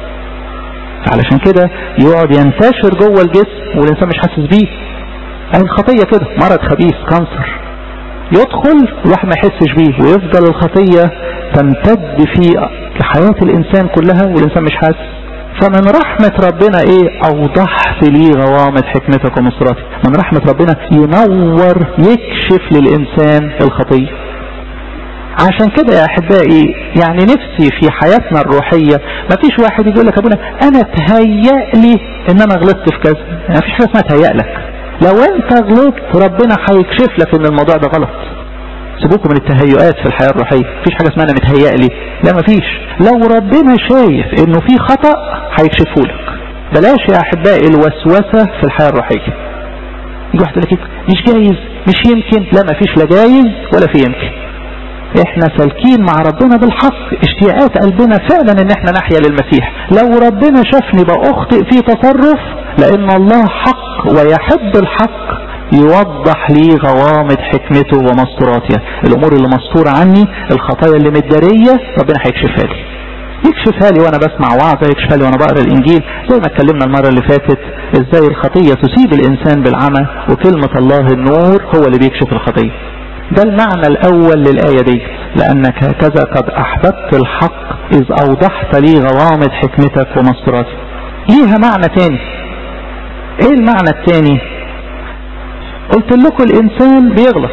علشان كده يقعد ينتشر جوه الجسم والانسان مش حاسس بيه يعني الخطية كده مرض خبيث كانسر يدخل الواحد ما يحسش بيه ويفضل الخطية تمتد في حياة الانسان كلها والانسان مش حاسس فمن رحمة ربنا ايه اوضحت لي غوامض حكمتك ومصراتك من رحمة ربنا ينور يكشف للانسان الخطية عشان كده يا احبائي يعني نفسي في حياتنا الروحية ما فيش واحد يقول لك ابونا انا تهيأ لي ان انا غلطت في كذا ما فيش حاجة اسمها تهيأ لك لو انت غلطت ربنا هيكشف لك ان الموضوع ده غلط سيبوكم من التهيؤات في الحياة الروحية مفيش حاجة اسمها انا متهيأ لي لا مفيش لو ربنا شايف انه في خطأ هيكشفه لك بلاش يا احبائي الوسوسة في الحياة الروحية يجي واحد لك مش جايز مش يمكن لا مفيش لا جايز ولا في يمكن احنا سالكين مع ربنا بالحق اشتياقات قلبنا فعلا ان احنا نحيا للمسيح لو ربنا شافني بأخطئ في تصرف لان الله حق ويحب الحق يوضح لي غوامض حكمته ومستوراتها الامور اللي مستورة عني الخطايا اللي متدارية ربنا هيكشفها لي يكشفها لي وانا بسمع وعظة يكشفها لي وانا بقرا الانجيل زي ما اتكلمنا المرة اللي فاتت ازاي الخطية تصيب الانسان بالعمى وكلمة الله النور هو اللي بيكشف الخطية ده المعنى الاول للآية دي لانك هكذا قد احببت الحق اذ اوضحت لي غوامض حكمتك ومستوراتك ليها معنى تاني ايه المعنى التاني قلت لكم الانسان بيغلط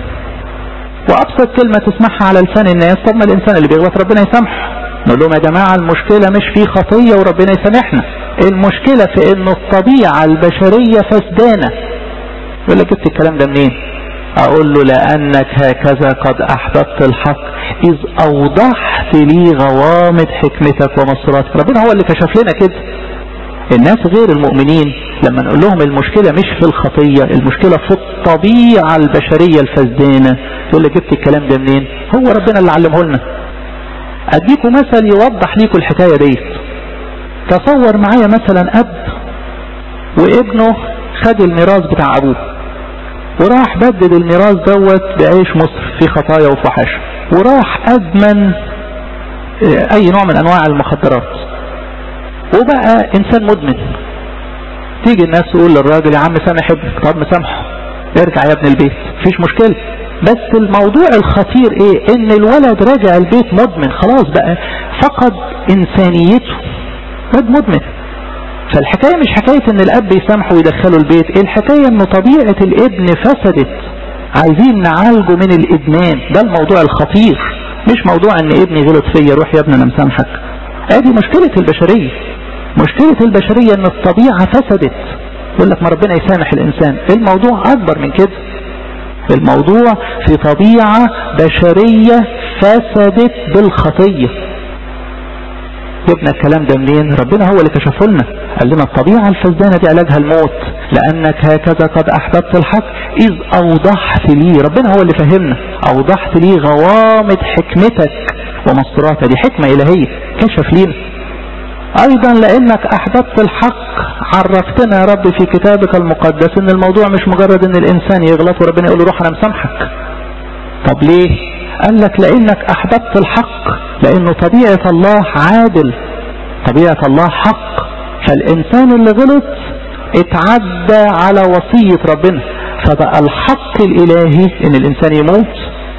وابسط كلمة تسمعها على لسان الناس طب ما الانسان اللي بيغلط ربنا يسامحه نقول لهم يا جماعة المشكلة مش في خطية وربنا يسامحنا المشكلة في ان الطبيعة البشرية فسدانة يقول لك جبت الكلام ده منين اقول له لانك هكذا قد احببت الحق اذ اوضحت لي غوامض حكمتك ومسراتك ربنا هو اللي كشف لنا كده الناس غير المؤمنين لما نقول لهم المشكلة مش في الخطية المشكلة في الطبيعة البشرية الفسدانة يقول لك جبت الكلام ده منين هو ربنا اللي علمه لنا اديكم مثل يوضح ليكم الحكاية دي تصور معايا مثلا اب وابنه خد الميراث بتاع ابوه وراح بدد الميراث دوت بعيش مصر في خطايا وفحش وراح ادمن اي نوع من انواع المخدرات وبقى انسان مدمن تيجي الناس تقول للراجل يا عم سامح ابنك طب مسامحه ارجع يا ابن البيت مفيش مشكلة بس الموضوع الخطير ايه ان الولد راجع البيت مدمن خلاص بقى فقد انسانيته واد مدمن فالحكاية مش حكاية ان الاب يسامحه ويدخله البيت الحكاية ان طبيعة الابن فسدت عايزين نعالجه من الادمان ده الموضوع الخطير مش موضوع ان ابني غلط فيا روح يا ابني انا مسامحك ادي مشكلة البشرية مشكلة البشرية ان الطبيعة فسدت يقول لك ما ربنا يسامح الانسان الموضوع اكبر من كده الموضوع في طبيعة بشرية فسدت بالخطية جبنا الكلام ده منين ربنا هو اللي كشفه لنا قال لنا الطبيعة الفسدانة دي علاجها الموت لانك هكذا قد احببت الحق اذ اوضحت لي ربنا هو اللي فهمنا اوضحت لي غوامض حكمتك ومسطراتها دي حكمة الهية كشف لينا ايضا لانك احببت الحق عرفتنا يا رب في كتابك المقدس ان الموضوع مش مجرد ان الانسان يغلط وربنا يقول له روح انا مسامحك طب ليه قال لك لانك احببت الحق لانه طبيعة الله عادل طبيعة الله حق فالانسان اللي غلط اتعدى على وصية ربنا فبقى الحق الالهي ان الانسان يموت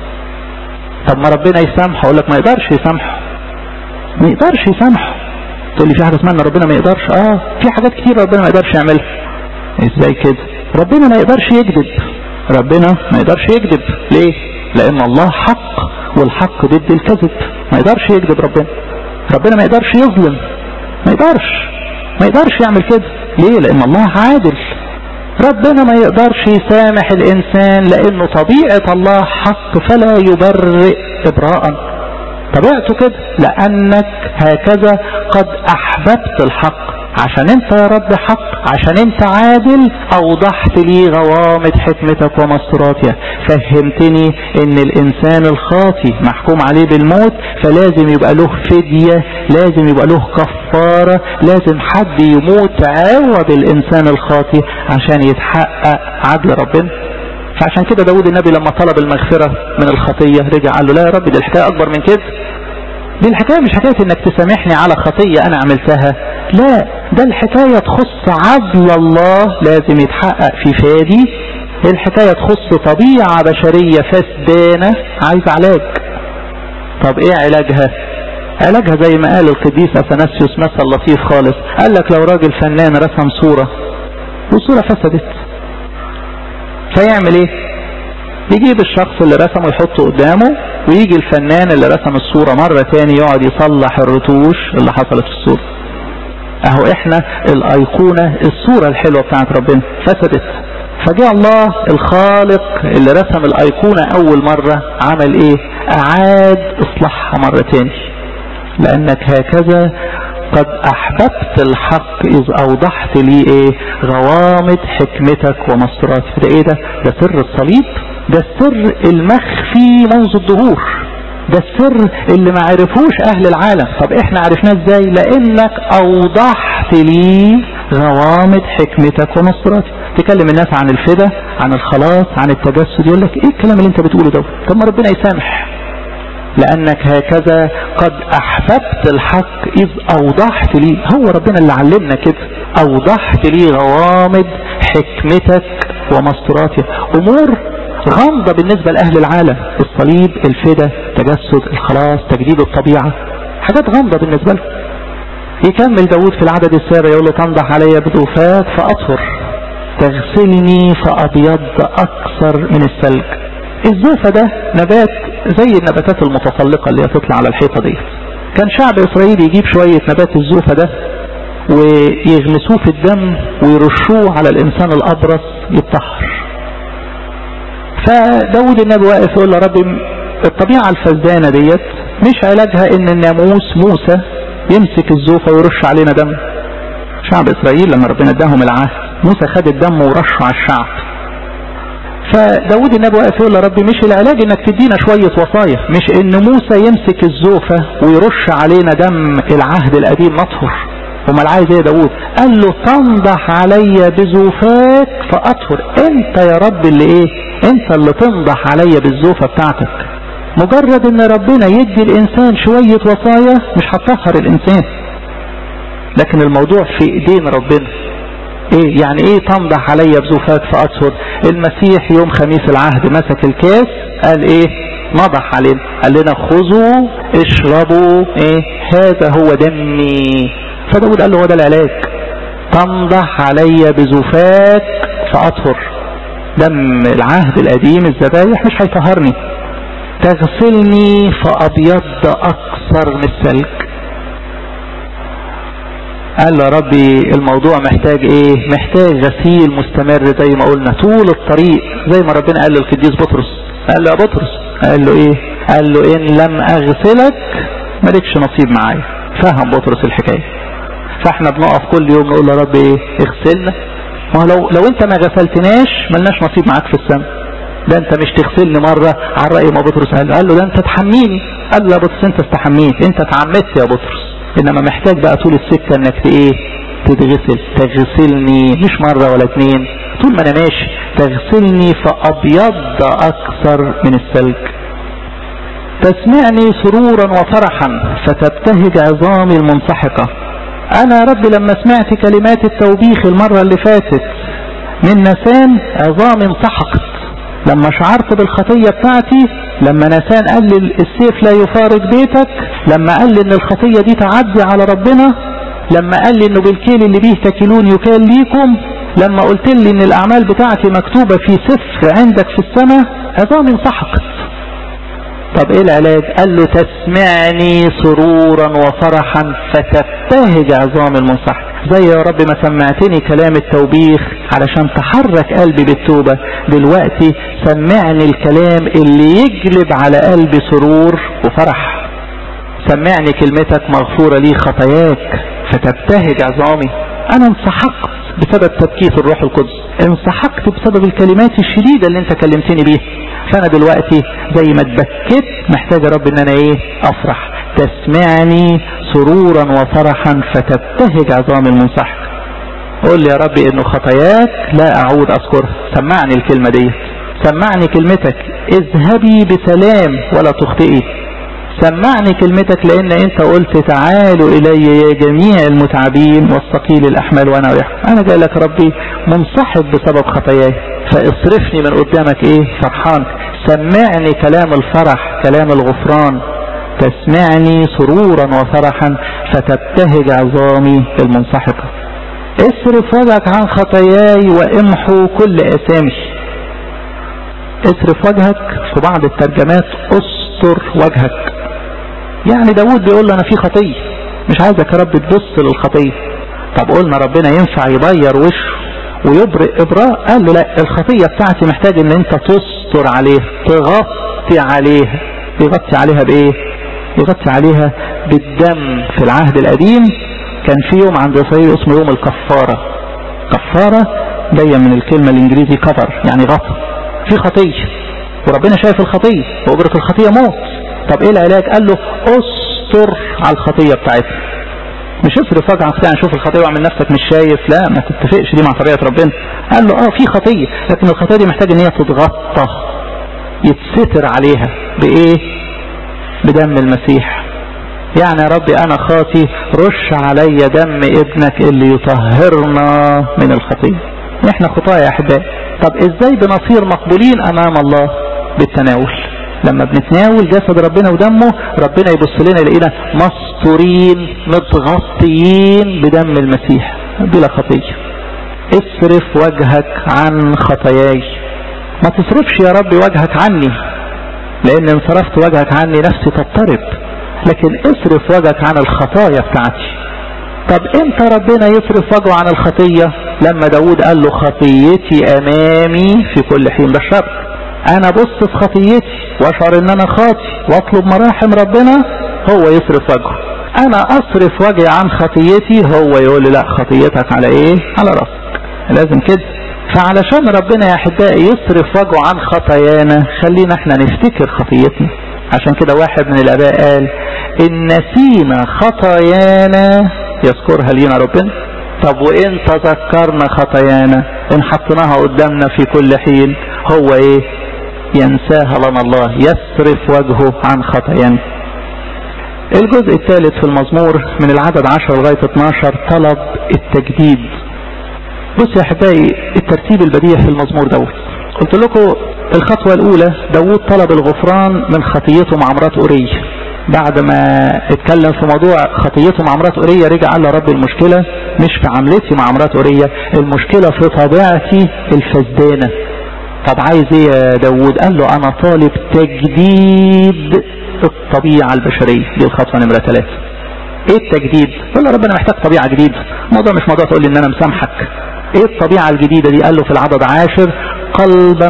طب ما ربنا يسامحه اقول لك ما يقدرش يسامحه ما يقدرش يسامحه تقول لي في حاجه اسمها ان ربنا ما يقدرش اه في حاجات كتير ربنا ما يقدرش يعملها ازاي كده ربنا ما يقدرش يكذب ربنا ما يقدرش يكذب ليه لان الله حق والحق ضد الكذب ما يقدرش يكذب ربنا ربنا ما يقدرش يظلم ما يقدرش ما يقدرش يعمل كده ليه لان الله عادل ربنا ما يقدرش يسامح الانسان لانه طبيعة الله حق فلا يبرئ ابراء طبيعته كده لانك هكذا قد احببت الحق عشان انت يا رب حق عشان انت عادل اوضحت لي غوامض حكمتك ومسطراتها فهمتني ان الانسان الخاطي محكوم عليه بالموت فلازم يبقى له فدية لازم يبقى له كفارة لازم حد يموت عوض الانسان الخاطي عشان يتحقق عدل ربنا فعشان كده داود النبي لما طلب المغفرة من الخطية رجع قال له لا يا رب دي الحكاية اكبر من كده دي الحكاية مش حكاية انك تسامحني على خطية انا عملتها لا ده الحكاية تخص عدل الله لازم يتحقق في فادي الحكاية تخص طبيعة بشرية فسدانة عايز علاج طب ايه علاجها علاجها زي ما قال القديس اثناسيوس مثل لطيف خالص قال لك لو راجل فنان رسم صورة والصورة فسدت فيعمل ايه يجيب الشخص اللي رسمه يحطه قدامه ويجي الفنان اللي رسم الصورة مرة تاني يقعد يصلح الرتوش اللي حصلت في الصورة اهو احنا الايقونة الصورة الحلوة بتاعت ربنا فسدت فجاء الله الخالق اللي رسم الايقونة اول مرة عمل ايه اعاد اصلاحها مرة تاني لانك هكذا قد احببت الحق اذ اوضحت لي ايه غوامض حكمتك ومسراتك ده ايه ده ده سر الصليب ده السر المخفي منذ الظهور ده السر اللي ما عرفوش اهل العالم طب احنا عرفناه ازاي لانك اوضحت لي غوامض حكمتك ومسراتك تكلم الناس عن الفدا عن الخلاص عن التجسد يقول لك ايه الكلام اللي انت بتقوله ده طب ما ربنا يسامح لانك هكذا قد احببت الحق اذ اوضحت لي هو ربنا اللي علمنا كده اوضحت لي غوامض حكمتك ومسطراتك امور غامضة بالنسبة لأهل العالم الصليب الفدا تجسد الخلاص تجديد الطبيعة حاجات غامضة بالنسبة له يكمل داود في العدد السابع يقول له تنضح علي بضوفات فأطهر تغسلني فأبيض أكثر من الثلج الزوفة ده نبات زي النباتات المتسلقة اللي هتطلع على الحيطة دي كان شعب إسرائيل يجيب شوية نبات الزوفة ده ويغمسوه في الدم ويرشوه على الإنسان الأبرص يتطهر فداود النبي واقف يقول له ربي الطبيعة الفزدانة ديت مش علاجها ان الناموس موسى يمسك الزوفة ويرش علينا دم شعب اسرائيل لما ربنا اداهم العهد موسى خد الدم ورشه على الشعب فداود النبي واقف يقول له ربي مش العلاج انك تدينا شوية وصايا مش ان موسى يمسك الزوفة ويرش علينا دم العهد القديم مطهر امال عايز ايه داود قال له تنضح عليا بزوفات فاطهر انت يا رب اللي ايه انت اللي تنضح عليا بالزوفة بتاعتك مجرد ان ربنا يدي الانسان شوية وصايا مش هتطهر الانسان لكن الموضوع في ايدين ربنا ايه يعني ايه تنضح عليا بزوفات فاطهر المسيح يوم خميس العهد مسك الكاس قال ايه نضح علينا قال لنا خذوا اشربوا ايه هذا هو دمي فداود قال له هو ده العلاج تنضح علي بزفاك فأطهر دم العهد القديم الذبايح مش هيطهرني تغسلني فأبيض أكثر من الثلج قال له ربي الموضوع محتاج ايه محتاج غسيل مستمر زي ما قلنا طول الطريق زي ما ربنا قال للقديس بطرس قال له يا بطرس قال له ايه قال له ان لم اغسلك مالكش نصيب معايا فهم بطرس الحكاية فاحنا بنقف كل يوم نقول يا رب ايه اغسلنا ما لو لو انت ما غسلتناش ملناش نصيب معاك في السماء ده انت مش تغسلني مرة على رأي ما بطرس قال له قال له ده انت تحميني قال له يا بطرس انت استحميت انت اتعمدت يا بطرس انما محتاج بقى طول السكة انك ايه تتغسل تغسلني مش مرة ولا اتنين طول ما انا ماشي تغسلني فابيض اكثر من الثلج تسمعني سرورا وفرحا فتبتهج عظامي المنسحقة انا يا رب لما سمعت كلمات التوبيخ المرة اللي فاتت من نسان عظامي انسحقت لما شعرت بالخطية بتاعتي لما نسان قال لي السيف لا يفارق بيتك لما قال لي ان الخطية دي تعدي على ربنا لما قال لي انه بالكيل اللي بيه تكلون يكال ليكم لما قلت لي ان الاعمال بتاعتي مكتوبة في سفر عندك في السماء عظامي انسحقت طب ايه العلاج قال له تسمعني سرورا وفرحا فتبتهج عظام المنصحك زي يا رب ما سمعتني كلام التوبيخ علشان تحرك قلبي بالتوبة دلوقتي سمعني الكلام اللي يجلب على قلبي سرور وفرح سمعني كلمتك مغفورة لي خطاياك فتبتهج عظامي انا انسحقت بسبب تبكيت الروح القدس انسحقت بسبب الكلمات الشديدة اللي انت كلمتني بيها فانا دلوقتي زي ما اتبكت محتاج يا رب ان انا ايه افرح تسمعني سرورا وفرحا فتبتهج عظام المنسحق قول لي يا رب انه خطاياك لا اعود اذكرها سمعني الكلمة دي سمعني كلمتك اذهبي بسلام ولا تخطئي سمعني كلمتك لان انت قلت تعالوا الي يا جميع المتعبين والثقيل الاحمال وانا اريحكم انا جاي لك ربي منصحب بسبب خطاياي فاصرفني من قدامك ايه فرحان سمعني كلام الفرح كلام الغفران تسمعني سرورا وفرحا فتبتهج عظامي المنسحقة اصرف وجهك عن خطاياي وامحو كل اسامي اصرف وجهك في بعض الترجمات استر وجهك يعني داود بيقول له انا في خطية مش عايزك يا رب تبص للخطية طب قلنا ربنا ينفع يبير وشه ويبرئ ابراء قال له لا الخطية بتاعتي محتاج ان انت تستر عليها تغطي عليها يغطي عليها بايه يغطي عليها بالدم في العهد القديم كان في يوم عند اسرائيل اسمه يوم الكفارة كفارة جاية من الكلمة الانجليزي كفر يعني غطى في خطية وربنا شايف الخطية واجرة الخطية موت طب ايه العلاج قال له استر على الخطية بتاعتها مش اصرف وجع خطية يعني شوف الخطية واعمل نفسك مش شايف لا ما تتفقش دي مع طبيعة ربنا قال له اه في خطية لكن الخطية دي محتاج ان هي تتغطى يتستر عليها بايه بدم المسيح يعني يا ربي انا خاطي رش علي دم ابنك اللي يطهرنا من الخطية احنا خطايا يا احبائي طب ازاي بنصير مقبولين امام الله بالتناول لما بنتناول جسد ربنا ودمه ربنا يبص لنا يلاقينا مستورين متغطيين بدم المسيح بلا خطية اصرف وجهك عن خطاياي ما تصرفش يا رب وجهك عني لان ان صرفت وجهك عني نفسي تضطرب لكن اصرف وجهك عن الخطايا بتاعتي طب امتى ربنا يصرف وجهه عن الخطية لما داود قال له خطيتي امامي في كل حين ده الشرط انا بص في خطيتي واشعر ان انا خاطي واطلب مراحم ربنا هو يصرف وجهه انا اصرف وجهي عن خطيتي هو يقول لي لا خطيتك على ايه على راسك لازم كده فعلشان ربنا يا احبائي يصرف وجهه عن خطايانا خلينا احنا نفتكر خطيتنا عشان كده واحد من الاباء قال ان نسينا خطايانا يذكرها لينا ربنا طب وان تذكرنا خطايانا ان حطيناها قدامنا في كل حين هو ايه ينساها لنا الله يصرف وجهه عن خطايانا الجزء الثالث في المزمور من العدد 10 لغاية 12 طلب التجديد بص يا احبائي الترتيب البديع في المزمور دوت قلت لكم الخطوة الاولى داود طلب الغفران من خطيته مع مرات اوريه بعد ما اتكلم في موضوع خطيته مع مرات أورية رجع قال له رب المشكلة مش في عملتي مع مرات أورية المشكلة في طبيعتي الفسدانة طب عايز ايه يا داود قال له انا طالب تجديد الطبيعة البشرية دي الخطوة نمرة ثلاثة ايه التجديد قال له ربنا محتاج طبيعة جديدة الموضوع مش موضوع تقول لي ان انا مسامحك ايه الطبيعة الجديدة دي قال له في العدد عاشر قلبا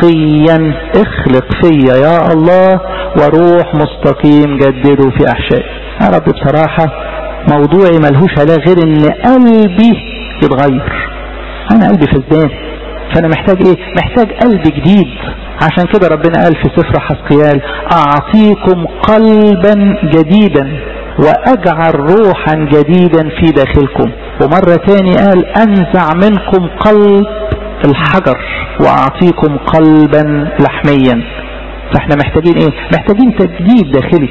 نقيا اخلق فيا يا الله وروح مستقيم جدده في احشائي يا رب بصراحة موضوعي ملهوش علاج غير ان قلبي يتغير انا قلبي فسدان فانا محتاج ايه محتاج قلب جديد عشان كده ربنا قال في سفر حسقيال اعطيكم قلبا جديدا واجعل روحا جديدا في داخلكم ومرة تاني قال انزع منكم قلب الحجر واعطيكم قلبا لحميا فاحنا محتاجين ايه محتاجين تجديد داخلي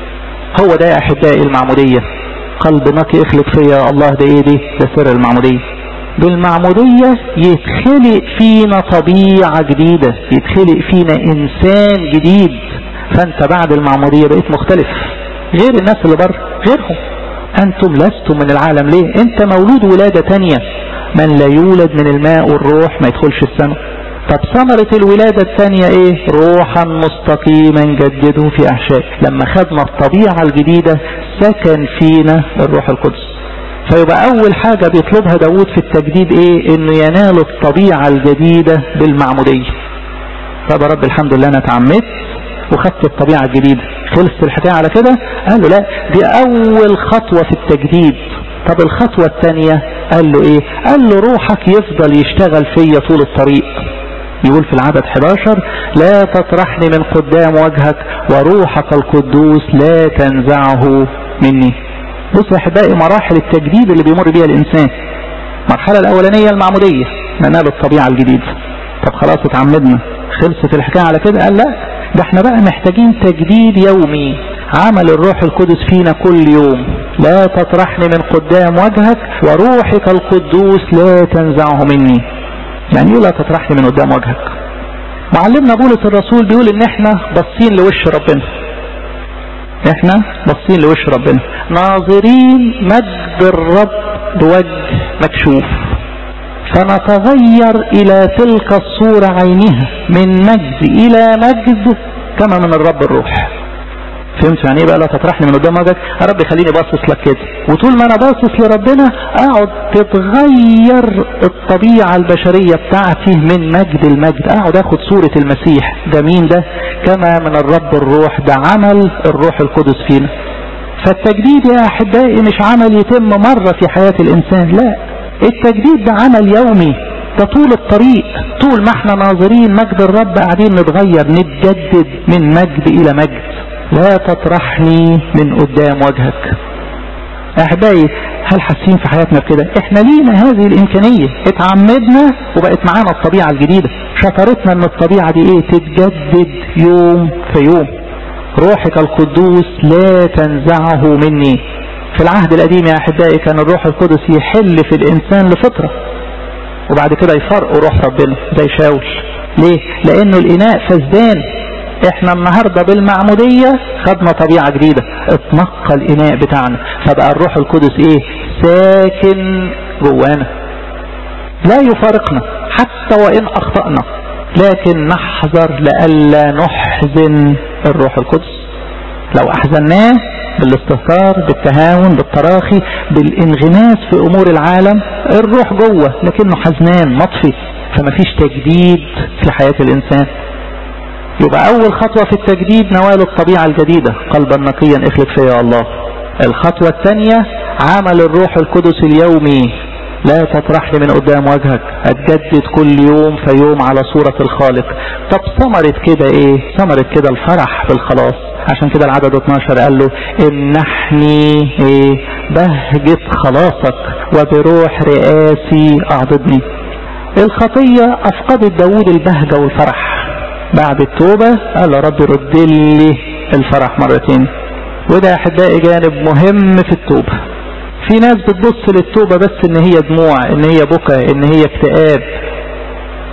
هو ده يا احبائي المعمودية قلب نقي اخلق فيا الله ده ايه دي ده سر المعمودية بالمعمودية يتخلق فينا طبيعة جديدة يتخلق فينا انسان جديد فانت بعد المعمودية بقيت مختلف غير الناس اللي بره غيرهم انتم لستم من العالم ليه انت مولود ولادة تانية من لا يولد من الماء والروح ما يدخلش السماء طب ثمرة الولادة الثانية ايه روحا مستقيما جدده في احشاء لما خدنا الطبيعة الجديدة سكن فينا الروح القدس فيبقى اول حاجة بيطلبها داود في التجديد ايه انه ينال الطبيعة الجديدة بالمعمودية طب رب الحمد لله انا اتعمدت وخدت الطبيعة الجديدة خلصت الحكاية على كده قال له لا دي اول خطوة في التجديد طب الخطوة الثانية قال له ايه قال له روحك يفضل يشتغل فيا طول الطريق يقول في العدد 11 لا تطرحني من قدام وجهك وروحك القدوس لا تنزعه مني بص يا احبائي مراحل التجديد اللي بيمر بيها الانسان المرحله الاولانيه المعموديه منال الطبيعه الجديده طب خلاص اتعمدنا خلصت الحكايه على كده قال لا ده احنا بقى محتاجين تجديد يومي عمل الروح القدس فينا كل يوم لا تطرحني من قدام وجهك وروحك القدوس لا تنزعه مني يعني ايه لا تطرحني من قدام وجهك معلمنا بولس الرسول بيقول ان احنا باصين لوش ربنا احنا باصين لوش ربنا ناظرين مجد الرب بوجه مكشوف فنتغير الى تلك الصورة عينها من مجد الى مجد كما من الرب الروح فهمت يعني ايه بقى لا تطرحني من قدام وجهك يا رب خليني باصص لك كده وطول ما انا باصص لربنا اقعد تتغير الطبيعة البشرية بتاعتي من مجد المجد اقعد اخد صورة المسيح ده مين ده كما من الرب الروح ده عمل الروح القدس فينا فالتجديد يا احبائي مش عمل يتم مرة في حياة الانسان لا التجديد ده عمل يومي ده طول الطريق طول ما احنا ناظرين مجد الرب قاعدين نتغير نتجدد من مجد الى مجد لا تطرحني من قدام وجهك احبائي هل حاسين في حياتنا بكده احنا لينا هذه الامكانية اتعمدنا وبقت معانا الطبيعة الجديدة شطارتنا ان الطبيعة دي ايه تتجدد يوم في يوم روحك القدوس لا تنزعه مني في العهد القديم يا احبائي كان الروح القدس يحل في الانسان لفترة وبعد كده يفرقوا روح ربنا زي شاول ليه لانه الاناء فسدان احنا النهاردة بالمعمودية خدنا طبيعة جديدة اتنقى الاناء بتاعنا فبقى الروح القدس ايه ساكن جوانا لا يفارقنا حتى وان اخطأنا لكن نحذر لألا نحزن الروح القدس لو احزناه بالاستهتار بالتهاون بالتراخي بالانغماس في امور العالم الروح جوه لكنه حزنان مطفي فما فيش تجديد في حياة الانسان يبقى اول خطوة في التجديد نوال الطبيعة الجديدة قلبا نقيا اخلق فيا الله الخطوة الثانية عمل الروح القدس اليومي لا تطرحني من قدام وجهك اتجدد كل يوم فيوم على صورة الخالق طب ثمرت كده ايه ثمرت كده الفرح بالخلاص عشان كده العدد 12 قال له امنحني ايه بهجة خلاصك وبروح رئاسي اعضدني الخطية افقدت داود البهجة والفرح بعد التوبة قال يا رب رد لي الفرح مرتين وده يا احبائي جانب مهم في التوبة في ناس بتبص للتوبة بس ان هي دموع ان هي بكى ان هي اكتئاب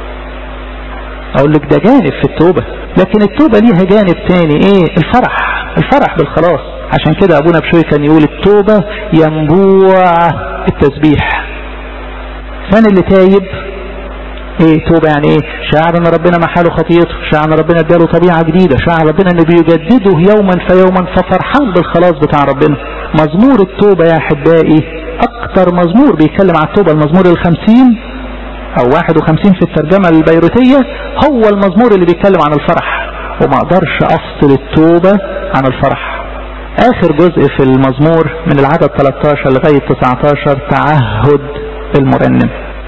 اقول لك ده جانب في التوبة لكن التوبة ليها جانب تاني ايه الفرح الفرح بالخلاص عشان كده ابونا بشوي كان يقول التوبة ينبوع التسبيح فان اللي تايب ايه توبة يعني ايه شعر ان ربنا محاله خطيته شعر ان ربنا اداله طبيعة جديدة شعر ربنا انه بيجدده يوما فيوما ففرحان بالخلاص بتاع ربنا مزمور التوبة يا احبائي اكتر مزمور بيتكلم عن التوبة المزمور الخمسين او واحد وخمسين في الترجمة البيروتية هو المزمور اللي بيتكلم عن الفرح وما اقدرش افصل التوبة عن الفرح اخر جزء في المزمور من العدد 13 لغاية 19 تعهد المرنم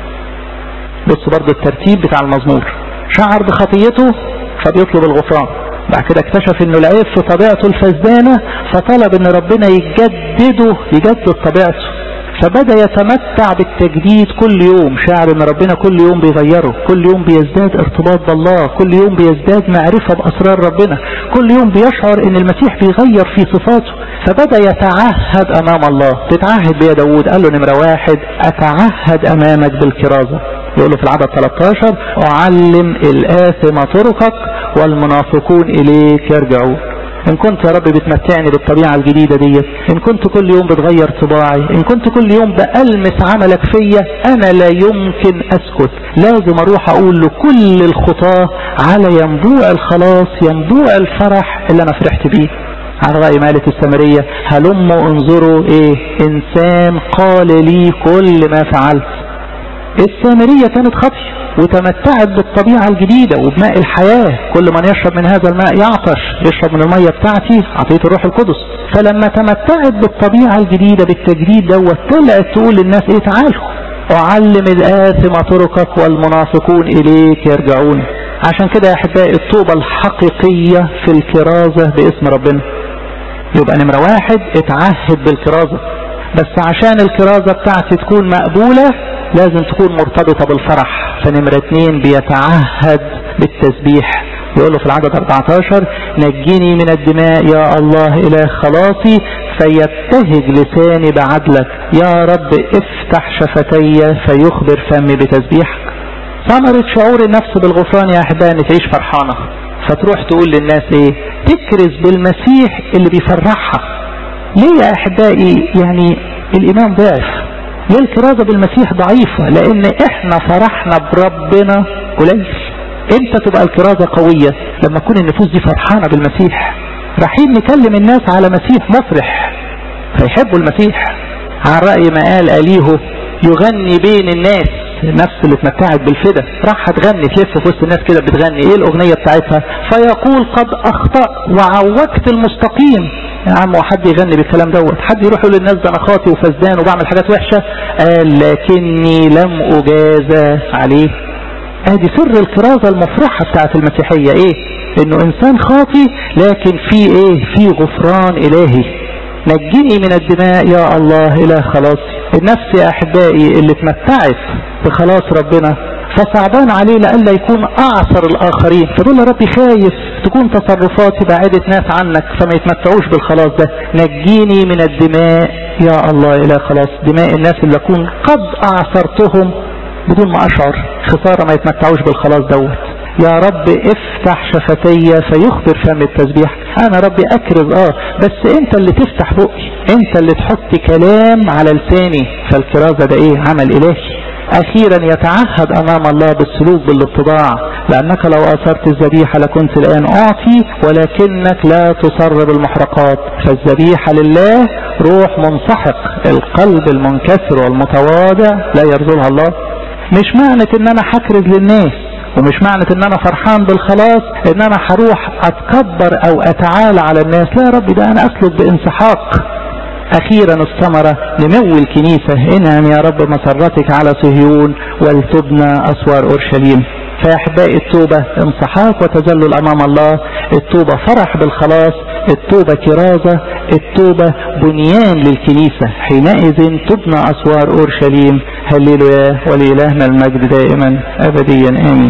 بص برضو الترتيب بتاع المزمور شعر بخطيته فبيطلب الغفران بعد كده اكتشف انه العيب في طبيعته الفسدانة فطلب ان ربنا يجدده يجدد طبيعته فبدأ يتمتع بالتجديد كل يوم شاعر ان ربنا كل يوم بيغيره كل يوم بيزداد ارتباط بالله كل يوم بيزداد معرفة باسرار ربنا كل يوم بيشعر ان المسيح بيغير في صفاته فبدأ يتعهد امام الله تتعهد بيا داود قال له نمرة واحد اتعهد امامك بالكرازة يقول له في العدد 13 اعلم الاثم طرقك والمنافقون اليك يرجعون ان كنت يا رب بتمتعني بالطبيعة الجديدة ديت ان كنت كل يوم بتغير طباعي ان كنت كل يوم بألمس عملك فيا انا لا يمكن اسكت لازم اروح اقول لكل الخطاة على ينبوع الخلاص ينبوع الفرح اللي انا فرحت بيه على رأي مالة السامرية هلموا انظروا ايه انسان قال لي كل ما فعلت السامرية كانت خطية وتمتعت بالطبيعة الجديدة وبماء الحياة كل من يشرب من هذا الماء يعطش يشرب من المية بتاعتي عطية الروح القدس فلما تمتعت بالطبيعة الجديدة بالتجديد دوت طلعت تقول للناس ايه تعالوا أعلم الآثم طرقك والمنافقون إليك يرجعون عشان كده يا أحبائي الطوبة الحقيقية في الكرازة باسم ربنا يبقى نمرة واحد اتعهد بالكرازة بس عشان الكرازة بتاعتي تكون مقبولة لازم تكون مرتبطة بالفرح فنمرة اتنين بيتعهد بالتسبيح يقول له في العدد 14 نجني من الدماء يا الله إله خلاصي فيبتهج لساني بعدلك يا رب افتح شفتي فيخبر فمي بتسبيحك ثمرة شعور النفس بالغفران يا أحبائي أن تعيش فرحانة فتروح تقول للناس ايه تكرز بالمسيح اللي بيفرحها ليه يا أحبائي يعني الإيمان ضعف ليه الكرازة بالمسيح ضعيفة لأن إحنا فرحنا بربنا قليل امتى تبقى الكرازة قوية لما تكون النفوس دي فرحانة بالمسيح رايحين نكلم الناس على مسيح مفرح فيحبوا المسيح عن رأي ما قال أليهو يغني بين الناس النفس اللي اتمتعت بالفدا راح تغني تلف في وسط الناس كده بتغني ايه الاغنية بتاعتها فيقول قد اخطأ وعوجت المستقيم يا عم وحد يغني بالكلام دوت حد يروح يقول للناس ده انا خاطي وفسدان وبعمل حاجات وحشة قال لكني لم اجازى عليه ادي سر الكرازة المفرحة بتاعت المسيحية ايه انه انسان خاطي لكن في ايه في غفران الهي نجني من الدماء يا الله اله خلاصي النفس يا احبائي اللي اتمتعت بخلاص ربنا فصعبان عليه لألا يكون اعصر الاخرين فتقول يا ربي خايف تكون تصرفاتي بعدت ناس عنك فما يتمتعوش بالخلاص ده نجيني من الدماء يا الله اله خلاص دماء الناس اللي اكون قد اعصرتهم بدون ما اشعر خسارة ما يتمتعوش بالخلاص دوت يا رب افتح شفتي فيخبر فم التسبيح انا ربي اكرز اه بس انت اللي تفتح بقي انت اللي تحط كلام على لساني فالكرازة ده ايه عمل الهي اخيرا يتعهد امام الله بالسلوك بالاتضاع لانك لو اثرت الذبيحة لكنت الان اعطي ولكنك لا تصر بالمحرقات فالذبيحة لله روح منسحق القلب المنكسر والمتواضع لا يرزلها الله مش معنى ان انا حكرز للناس ومش معنى ان انا فرحان بالخلاص ان انا هروح اتكبر او اتعالى على الناس لا يا ربي ده انا اسلك بانسحاق اخيرا الثمرة نمو الكنيسة انعم يا رب مسرتك على صهيون ولتبنى اسوار اورشليم فيا احبائي التوبة انسحاق وتذلل امام الله التوبة فرح بالخلاص التوبة كرازة التوبة بنيان للكنيسة حينئذ تبنى اسوار اورشليم هللوا يا ولإلهنا المجد دائما ابديا امين